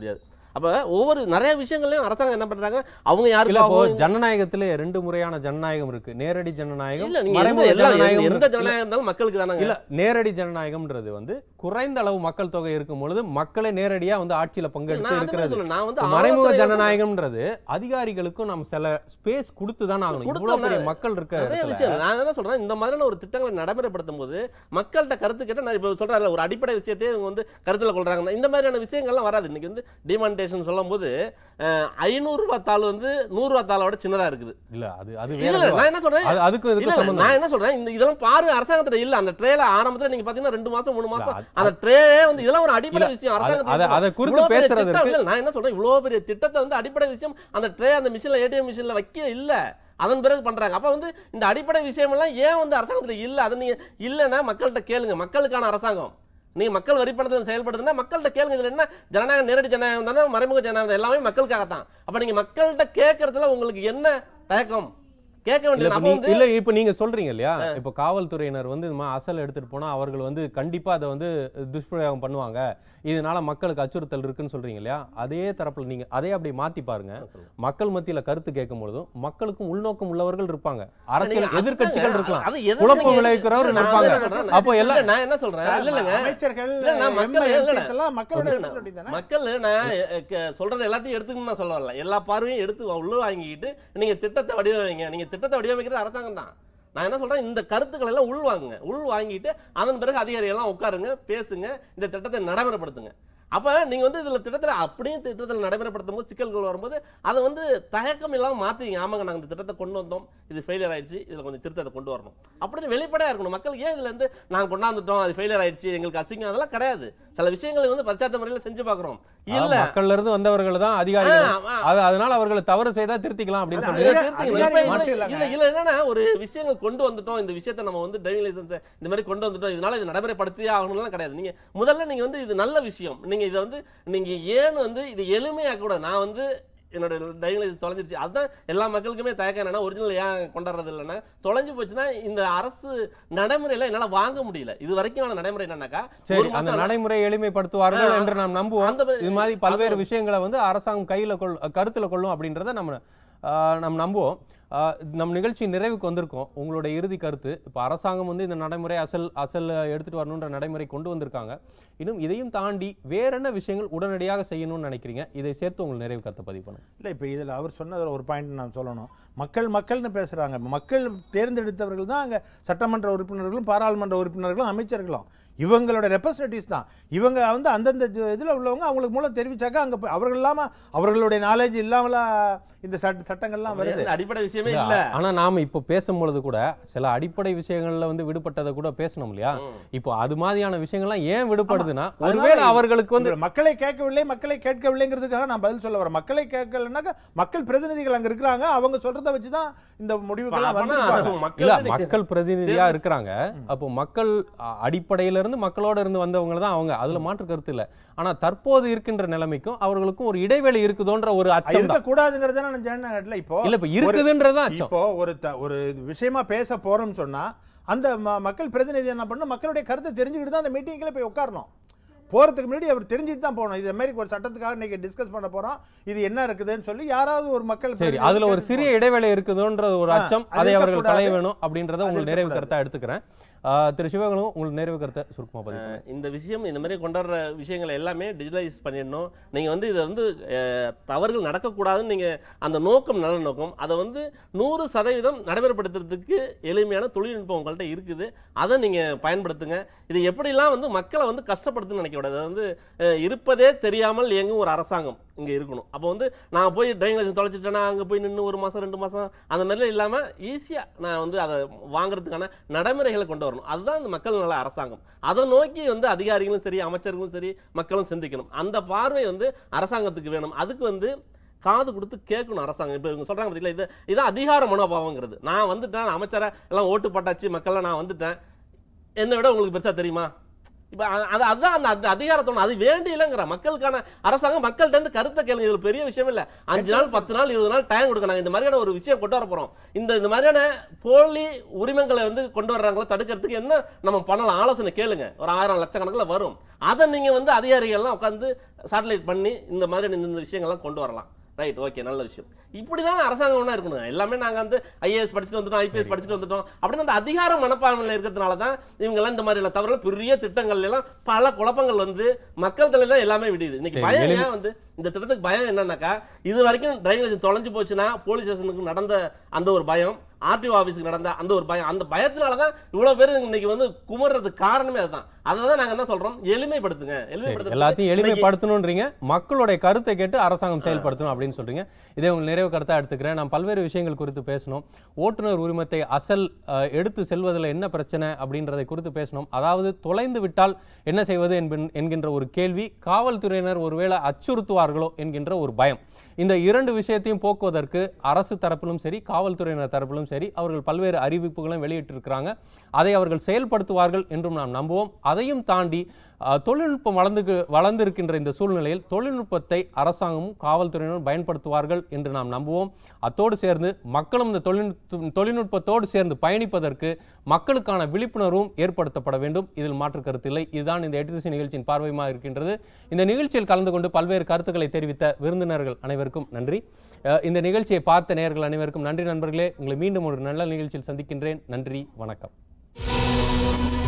அப்ப ஒவ்வொரு நிறைய விஷயங்களையும் அரசாங்கம் என்ன பண்றாங்க அவங்க இல்ல இப்போ யாருக்கு ஜனநாயகத்திலே ரெண்டு முறையான ஜனநாயகம் இருக்கு நேரடி ஜனநாயகம் இல்ல நீங்க எந்த மறைமுக எல்லா ஜனநாயகம் எந்த இருக்கு. ஜனநாயகம் இருந்தாலும் மக்களுக்கு தானங்க இல்ல நேரடி ஜனநாயகம்ன்றது வந்து குறைந்த அளவு மக்கள் தொகை இருக்கும் பொழுது மக்களே நேரடியா வந்து ஆட்சியில பங்கெடுத்து நான் அதுதான் இருக்கிறது சொல்றேன். நான் வந்து இப்ப மறைமுக ஆலோசனை ஜனநாயகம்ன்றது அதிகாரிகளுக்கும் நம்ம சில ஸ்பேஸ் கொடுத்து தான் ஆகணும் கொடுத்தா இவ்வளவு பெரிய நான் மக்கள் இருக்க நிறைய இடத்துல விஷயம் நான் என்ன சொல்றேன் இந்த மாதிரியான ஒரு திட்டங்களை நடைமுறைப்படுத்தும் போது மக்கள்கிட்ட கருத்து கேட்ட நான் இப்போ சொல்றேன் ஒரு அடிப்படை விஷயத்தையே இவங்க வந்து கருத்துல கொள்றாங்க இந்த மாதிரியான விஷயங்கள்லாம் வராது இன்னைக்கு வந்து டிமானிட்டேஷன் சொல்லும் போது ஐநூறு ரூபாய் தாள் வந்து நூறு ரூபாய் தாளோட சின்னதா இருக்குது இல்ல அது அது இல்ல வேற இல்ல, நான் என்ன சொல்றேன் அது அதுக்கும் இல்ல, இதுக்கும் இல்ல, சம்பந்தம் நான் என்ன சொல்றேன் இந்த இதெல்லாம் பாருங்க அரசாங்கத்துல இல்ல அந்த ட்ரேல ஆரம்பத்துல நீங்க பாத்தீங்கன்னா ரெண்டு மாசம் மூணு மாசம் அது- அந்த ட்ரேயே வந்து இதெல்லாம் ஒரு அடிப்படை இல்ல, விஷயம் அது- அரசாங்கத்துல அதை- இருக்கு. அதை குறித்து இவ்வளவு பெரிய பேசுறது திட்டம் இருக்கு. இல்ல, நான் என்ன சொல்றேன் இவ்வளவு பெரிய திட்டத்தை வந்து அடிப்படை விஷயம் அந்த ட்ரே அந்த மிஷின்ல ஏடிஎம் மிஷின்ல வைக்க இல்ல அதன் பிறகு பண்றாங்க அப்ப வந்து இந்த அடிப்படை விஷயம் எல்லாம் ஏன் வந்து அரசாங்கத்துல இல்ல அது நீங்க இல்லைன்னா மக்கள்கிட்ட கேளுங்க மக்களுக்கான அரசாங்கம் நீங்க மக்கள் வரி பணத்தில் செயல்படுதுன்னா மக்கள்கிட்ட கேளுங்க இதுல என்ன ஜனநாயகம் நேரடி ஜனநாயகம் தானே மறைமுக ஜனநாயகம் எல்லாமே மக்களுக்காக தான் அப்ப நீங்க மக்கள்கிட்ட கேட்கறதுல உங்களுக்கு என்ன தயக்கம் கேட்க இல்ல வேண்டியது இப்ப அப்ப நீ- வந்து இல்ல இப்ப நீங்க சொல்றீங்க இல்லையா இப்ப காவல்துறையினர் வந்து இந்த மாதிரி அசல் எடுத்துட்டு போனா அவர்கள் வந்து கண்டிப்பா அதை வந்து துஷ்பிரயோகம் பண்ணுவாங்க இதனால மக்களுக்கு அச்சுறுத்தல் இருக்குன்னு சொல்றீங்க இல்லையா அதே தரப்புல நீங்க அதே அப்படி மாத்தி பாருங்க மக்கள் மத்தியில கருத்து கேட்கும் பொழுதும் மக்களுக்கும் உள்நோக்கம் உள்ளவர்கள் இருப்பாங்க அரசியல் நீங்க எதிர்க்கட்சிகள் அதுதாங்க, இருக்கலாம் அது எதுக்கு குழப்பம் நீங்க- விளைவிக்கிறவர் நான் இருப்பாங்க என்ன சொல்றேன், அப்போ எல்லாம் இல்ல, நான் என்ன சொல்றேன் இல்ல இல்லங்க அமைச்சர்கள் இல்ல, நான் மக்கள் MLAs இல்ல, இல்ல. எல்லாம் மக்களோட இல்ல, representative தானே? மக்கள் நான் எ, க- சொல்றது எல்லாத்தையும் எடுத்துக்கணும்னு நான் சொல்ல வரல எல்லா பார்வையும் எடுத்து உள்ள வாங்கிக்கிட்டு நீங்க திட்டத்தை வடிவமைங்க நீங்க திட்டத்தை வடிவமைக்கிறது அரசாங்கம் தான் நான் என்ன சொல்றேன் இந்த கருத்துக்களை எல்லாம் உள் வாங்குங்க உள் வாங்கிட்டு அதன் பிறகு அதிகாரிகள் எல்லாம் உட்காருங்க பேசுங்க இந்த திட்டத்தை நடைமுறைப்படுத்துங்க அப்ப நீங்க வந்து இதுல திட்டத்துல அப்படியே திட்டத்தில் நடைமுறைப்படுத்தும் போது சிக்கல்கள் வரும்போது அதை வந்து தயக்கம் இல்லாம மாத்தீங்க ஆமாங்க நாங்க இந்த திட்டத்தை கொண்டு வந்தோம் இது ஃபெயிலியர் ஆயிடுச்சு இதுல கொஞ்சம் திருத்தத்தை கொண்டு வரணும் அப்படின்னு வெளிப்படையா இருக்கணும் மக்கள் ஏன் இதுல இருந்து நாங்க கொண்டாந்துட்டோம் அது ஃபெயிலியர் ஆயிடுச்சு எங்களுக்கு அசிங்கம் அதெல்லாம் கிடையாது சில விஷயங்களை வந்து பச்சாத்த முறையில செஞ்சு பாக்குறோம் இல்ல மக்கள்ல இருந்து வந்தவர்கள் தான் அதிகாரிகள் ஆ, ஆ. அது அதனால அவர்கள் தவறு செய்தா திருத்திக்கலாம் அப்படின்னு அது சொல்லி இதை அதிகாரி- திருத்திக்கணும். இப்ப அதிகாரிகள் மட்டும் இதுல- இல்லைங்க. இதுல- இதுல என்னன்னா ஒரு விஷயங்கள் கொண்டு வந்துட்டோம் இந்த விஷயத்தை நம்ம வந்து டிரைவிங் லைசன்ஸ் இந்த மாதிரி கொண்டு வந்துட்டோம் இதனால இது நடைமுறைப்படுத்தியே ஆகணும்லாம் கிடையாது நீங்க முதல்ல நீங்க வந்து இது நல்ல விஷயம் நீங்க இதை வந்து நீங்க ஏன் வந்து இது எளிமையாக்க கூடாது நான் வந்து என்னோட டிரைவிங் லைசன்ஸ் தொலைஞ்சிருச்சு அதுதான் எல்லா மக்களுக்குமே தயக்கம் என்னன்னா ஒரிஜினல் ஏன் கொண்டாடுறது இல்லைன்னா தொலைஞ்சு போச்சுன்னா இந்த அரசு நடைமுறையில என்னால வாங்க முடியல இது வரைக்கும் நடைமுறை என்னன்னாக்கா சரி ஒரு அந்த மாசம் நடைமுறை எளிமைப்படுத்துவார்கள் ஆ, என்று நாம் நம்புவோம் அந்த மாதிரி- இது மாதிரி பல்வேறு அது- விஷயங்களை வந்து அரசாங்கம் கையில கொள் கருத்துல கொள்ளும் அப்படின்றத நம்ம ஆ, நம்ம நம்புவோம் ஆ, நம் நிகழ்ச்சி நிறைவுக்கு வந்திருக்கோம் உங்களுடைய இறுதி கருத்து இப்போ அரசாங்கம் வந்து இந்த நடைமுறை அசல் அசல் எடுத்துட்டு வரணுன்ற நடைமுறை கொண்டு வந்திருக்காங்க இன்னும் இதையும் தாண்டி வேற என்ன விஷயங்கள் உடனடியாக செய்யணும்னு நினைக்கிறீங்க இதை சேர்த்து உங்கள் நிறைவு கருத்தை பதிவு பண்ணுங்க இல்லை இப்போ இதில் அவர் சொன்னதில் ஒரு பாயிண்ட் நான் சொல்லணும் மக்கள் மக்கள்னு பேசுகிறாங்க மக்கள் தேர்ந்தெடுத்தவர்கள் தான் அங்கே சட்டமன்ற உறுப்பினர்களும் பாராளுமன்ற உறுப்பினர்களும் அமைச்சர்களும் இவங்களோட ரெப்ரசன்டேட்டிவ்ஸ் தான் இவங்க வந்து அந்தந்த இதில் உள்ளவங்க அவங்களுக்கு மூலம் தெரிவிச்சாக்கா அங்கே அவர்கள் இல்லாமல் அவர்களுடைய நாலேஜ் இல்லாமலாம் இந்த சட்ட சட்டங்கள்லாம் வருது இந்த அடிப்படை விஷயமே இல்ல, இல்ல ஆனா நாம இப்போ பேசும்பொழுது கூட சில அடிப்படை விஷயங்கள்ல வந்து விடுபட்டதை கூட பேசணும் இல்லையா இப்போ அது மாதிரியான விஷயங்கள்லாம் ஏன் விடுபடுதுன்னா அதனால ஒருவேளை அவர்களுக்கு வந்து உங்களை மக்களை கேட்கவில்லை மக்களை கேட்கவில்லைங்கிறதுக்காக நான் பதில் சொல்ல வரேன் மக்களை கேட்கலனாக்கா மக்கள் பிரதிநிதிகள் அங்க இருக்கிறாங்க அவங்க சொல்றதை வச்சு தான் இந்த முடிவுகள்லாம் அப்பனா வந்திருப்பாங்க மக்கள் இல்ல நீங்க- மக்கள் பிரதிநிதியா இருக்கிறாங்க அப்போ மக்கள் அ, அடிப்படையில இருந்து மக்களோட இருந்து வந்தவங்க தான் அவங்க அதுல மாற்று கருத்து இல்ல ஆனா தற்போது இருக்கின்ற நிலைமைக்கும் அவர்களுக்கும் ஒரு இடைவெளி இருக்குதோன்ற ஒரு அச்சம் தான் இருக்கக்கூடாதுங்கிறத நான் சொன்னேன் இப்போ இல்ல இப்ப இருக்குதுன்றதுதான் அச்சம் இப்போ ஒரு த- ஒரு விஷயமா பேச போறோம்னு சொன்னா அந்த ம- மக்கள் பிரதிநிதி என்ன பண்ணணும் மக்களுடைய கருத்தை தெரிஞ்சுக்கிட்டு தான் அந்த மீட்டிங்கில் போய் உட்காரணும் போறதுக்கு முன்னாடி அவர் தெரிஞ்சுட்டு தான் போகணும் இது மாதிரி ஒரு சட்டத்துக்காக இன்னைக்கு டிஸ்கஸ் பண்ண போறோம் இது என்ன இருக்குதுன்னு சொல்லி யாராவது ஒரு மக்கள் சரி பிரதிநிதி அதுல ஒரு கேட்டுட்டு சிறிய இடைவேளை இருக்குதுன்ற ஒரு ஆ, அச்சம் அது அதை அவர்கள் இருக்கக்கூடாது. களைய வேணும் அப்படின்றத அது உங்கள் நிறைவு இருக்கக்கூடாது. கருத்தா எடுத்துக்கிறேன் ஆ, திரு சிவகனும் உங்கள் நிறைவு கருத்தை சுருக்கமா பதிவு பண்ணுங்க. இந்த விஷயம் இந்த மாதிரி கொண்டாடுற விஷயங்களை எல்லாமே டிஜிட்டலைஸ் பண்ணிடணும் நீங்கள் வந்து இதை வந்து அஹ், தவறுகள் நடக்கக்கூடாதுன்னு நீங்கள் அந்த நோக்கம் நல்ல நோக்கம் அதை வந்து நூறு சதவீதம் நடைமுறைப்படுத்துறதுக்கு எளிமையான தொழில்நுட்பம் உங்கள்கிட்ட இருக்குது அதை நீங்கள் பயன்படுத்துங்க இது எப்படிலாம் வந்து மக்களை வந்து கஷ்டப்படுத்துன்னு நினைக்கக்கூடாது அது வந்து அஹ், இருப்பதே தெரியாமல் இயங்கும் ஒரு அரசாங்கம் இங்கே இருக்கணும் அப்போ வந்து நான் போய் டிரைவிங் லைசன்ஸ் தொலைச்சிட்டேன்னா அங்கே போய் நின்று ஒரு மாதம் ரெண்டு மாதம் அந்த மாதிரிலாம் இல்லாமல் ஈஸியாக நான் வந்து அதை வாங்குறதுக்கான நடைமுறைகளை கொண்டு வரணும் அதுதான் இந்த மக்கள் நல அரசாங்கம் அதை நோக்கி வந்து அதிகாரிகளும் சரி அமைச்சர்களும் சரி மக்களும் சிந்திக்கணும் அந்த பார்வை வந்து அரசாங்கத்துக்கு வேணும் அதுக்கு வந்து காது கொடுத்து கேட்கணும் அரசாங்கம் இப்போ இவங்க சொல்கிறாங்க பார்த்தீங்களா இது இதான் அதிகார மனோபாவங்கிறது நான் வந்துட்டேன் அமைச்சரை எல்லாம் ஓட்டு போட்டாச்சு மக்கள்லாம் நான் வந்துட்டேன் என்னை விட உங்களுக்கு பெருசாக தெரியுமா இப்போ அது அதுதான் அந்த அந்த அதிகாரத்தோட அது வேண்டியில்லைங்கிற மக்களுக்கான அரசாங்கம் மக்கள்கிட்ட இருந்து கருத்தை கேளுங்க இது ஒரு பெரிய விஷயம் இல்லை அஞ்சு நாள் பத்து நாள் இருபது நாள் டைம் கொடுக்க நாங்கள் இந்த மாதிரியான ஒரு விஷயம் கொண்டு வர போகிறோம் இந்த இந்த மாதிரியான போலி உரிமங்களை வந்து கொண்டு வர்றாங்களோ தடுக்கிறதுக்கு என்ன நம்ம பண்ணலாம் ஆலோசனை கேளுங்க ஒரு ஆயிரம் லட்சக்கணக்கில் வரும் அதை நீங்கள் வந்து அதிகாரிகள்லாம் உட்காந்து சேட்டலைட் பண்ணி இந்த மாதிரி இந்த இந்த விஷயங்கள்லாம் கொண்டு வரலாம் ரைட் ஓகே நல்ல விஷயம் இப்படி தான் அரசாங்கம்னா இருக்கணும் எல்லாமே நாங்கள் வந்து ஐஏஎஸ் படிச்சுட்டு வந்துட்டோம் ஐபிஎஸ் படிச்சுட்டு வந்துட்டோம் அப்படின்னு அந்த அதிகார மனப்பான்மையில் இருக்கிறதுனால தான் இவங்கெல்லாம் இந்த மாதிரி தவிர பெரிய திட்டங்கள்ல எல்லாம் பல குழப்பங்கள் வந்து மக்கள் தலையில தான் எல்லாமே விடுது இன்னைக்கு சரி, பயம் எளிமை- ஏன் வந்து இந்த திட்டத்துக்கு பயம் என்னன்னாக்கா இது வரைக்கும் டிரைவிங் லைசன்ஸ் தொலைஞ்சு போச்சுன்னா போலீஸ் ஸ்டேஷனுக்கு நடந்த அந்த ஒரு பயம் ஆர்டிஓ ஆஃபீஸுக்கு நடந்த அந்த ஒரு பயம் அந்த பயத்தினால தான் இவ்வளவு பேர் இன்னைக்கு வந்து குமர்றதுக்கு காரணமே அதுதான் அதை தான் நாங்கள் என்ன சொல்றோம் எளிமைப்படுத்துங்க சரி, எளிமைப்படுத்துறது எல்லாத்தையும் இன்னைக்கு- எளிமைப்படுத்தணுன்றீங்க மக்களுடைய கருத்தை கேட்டு அரசாங்கம் செயல்படுத்தணும் அப்படின்னு சொல்றீங்க இதே உங்கள் நிறைவு கருத்தா எடுத்துக்கிறேன் நான் பல்வேறு விஷயங்கள் குறித்து பேசணும் ஓட்டுநர் உரிமத்தை அசல் அஹ், எடுத்து செல்வதில் என்ன பிரச்சனை அப்படின்றதை குறித்து பேசணும் அதாவது தொலைந்து விட்டால் என்ன செய்வது என்பன்- என்கின்ற ஒரு கேள்வி காவல்துறையினர் ஒருவேளை அச்சுறுத்துவார்களோ என்கின்ற ஒரு பயம் இந்த இரண்டு விஷயத்தையும் போக்குவதற்கு அரசு தரப்பிலும் சரி காவல்துறையினர் தரப்பிலும் சரி அவர்கள் பல்வேறு அறிவிப்புகளும் வெளியிட்டிருக்கிறாங்க அதை அவர்கள் செயல்படுத்துவார்கள் என்றும் நாம் நம்புவோம் அதையும் தாண்டி அஹ், தொழில்நுட்பம் வளர்ந்து வளர்ந்திருக்கின்ற இந்த சூழ்நிலையில் தொழில்நுட்பத்தை அரசாங்கமும் காவல்துறையினரும் பயன்படுத்துவார்கள் என்று நாம் நம்புவோம் அத்தோடு சேர்ந்து மக்களும் இந்த தொழில்நுட்ப தொழில்நுட்பத்தோடு சேர்ந்து பயணிப்பதற்கு மக்களுக்கான விழிப்புணர்வும் ஏற்படுத்தப்பட வேண்டும் இதில் மாற்று கருத்தில்லை இதுதான் இந்த எட்டு நிகழ்ச்சியின் பார்வையுமாக இருக்கின்றது இந்த நிகழ்ச்சியில் கலந்து கொண்டு பல்வேறு கருத்துக்களை தெரிவித்த விருந்தினர்கள் அனைவருக்கும் நன்றி அஹ், இந்த நிகழ்ச்சியை பார்த்த நேயர்கள் அனைவருக்கும் நன்றி நண்பர்களே உங்களை மீண்டும் ஒரு நல்ல நிகழ்ச்சியில் சந்திக்கின்றேன் நன்றி வணக்கம்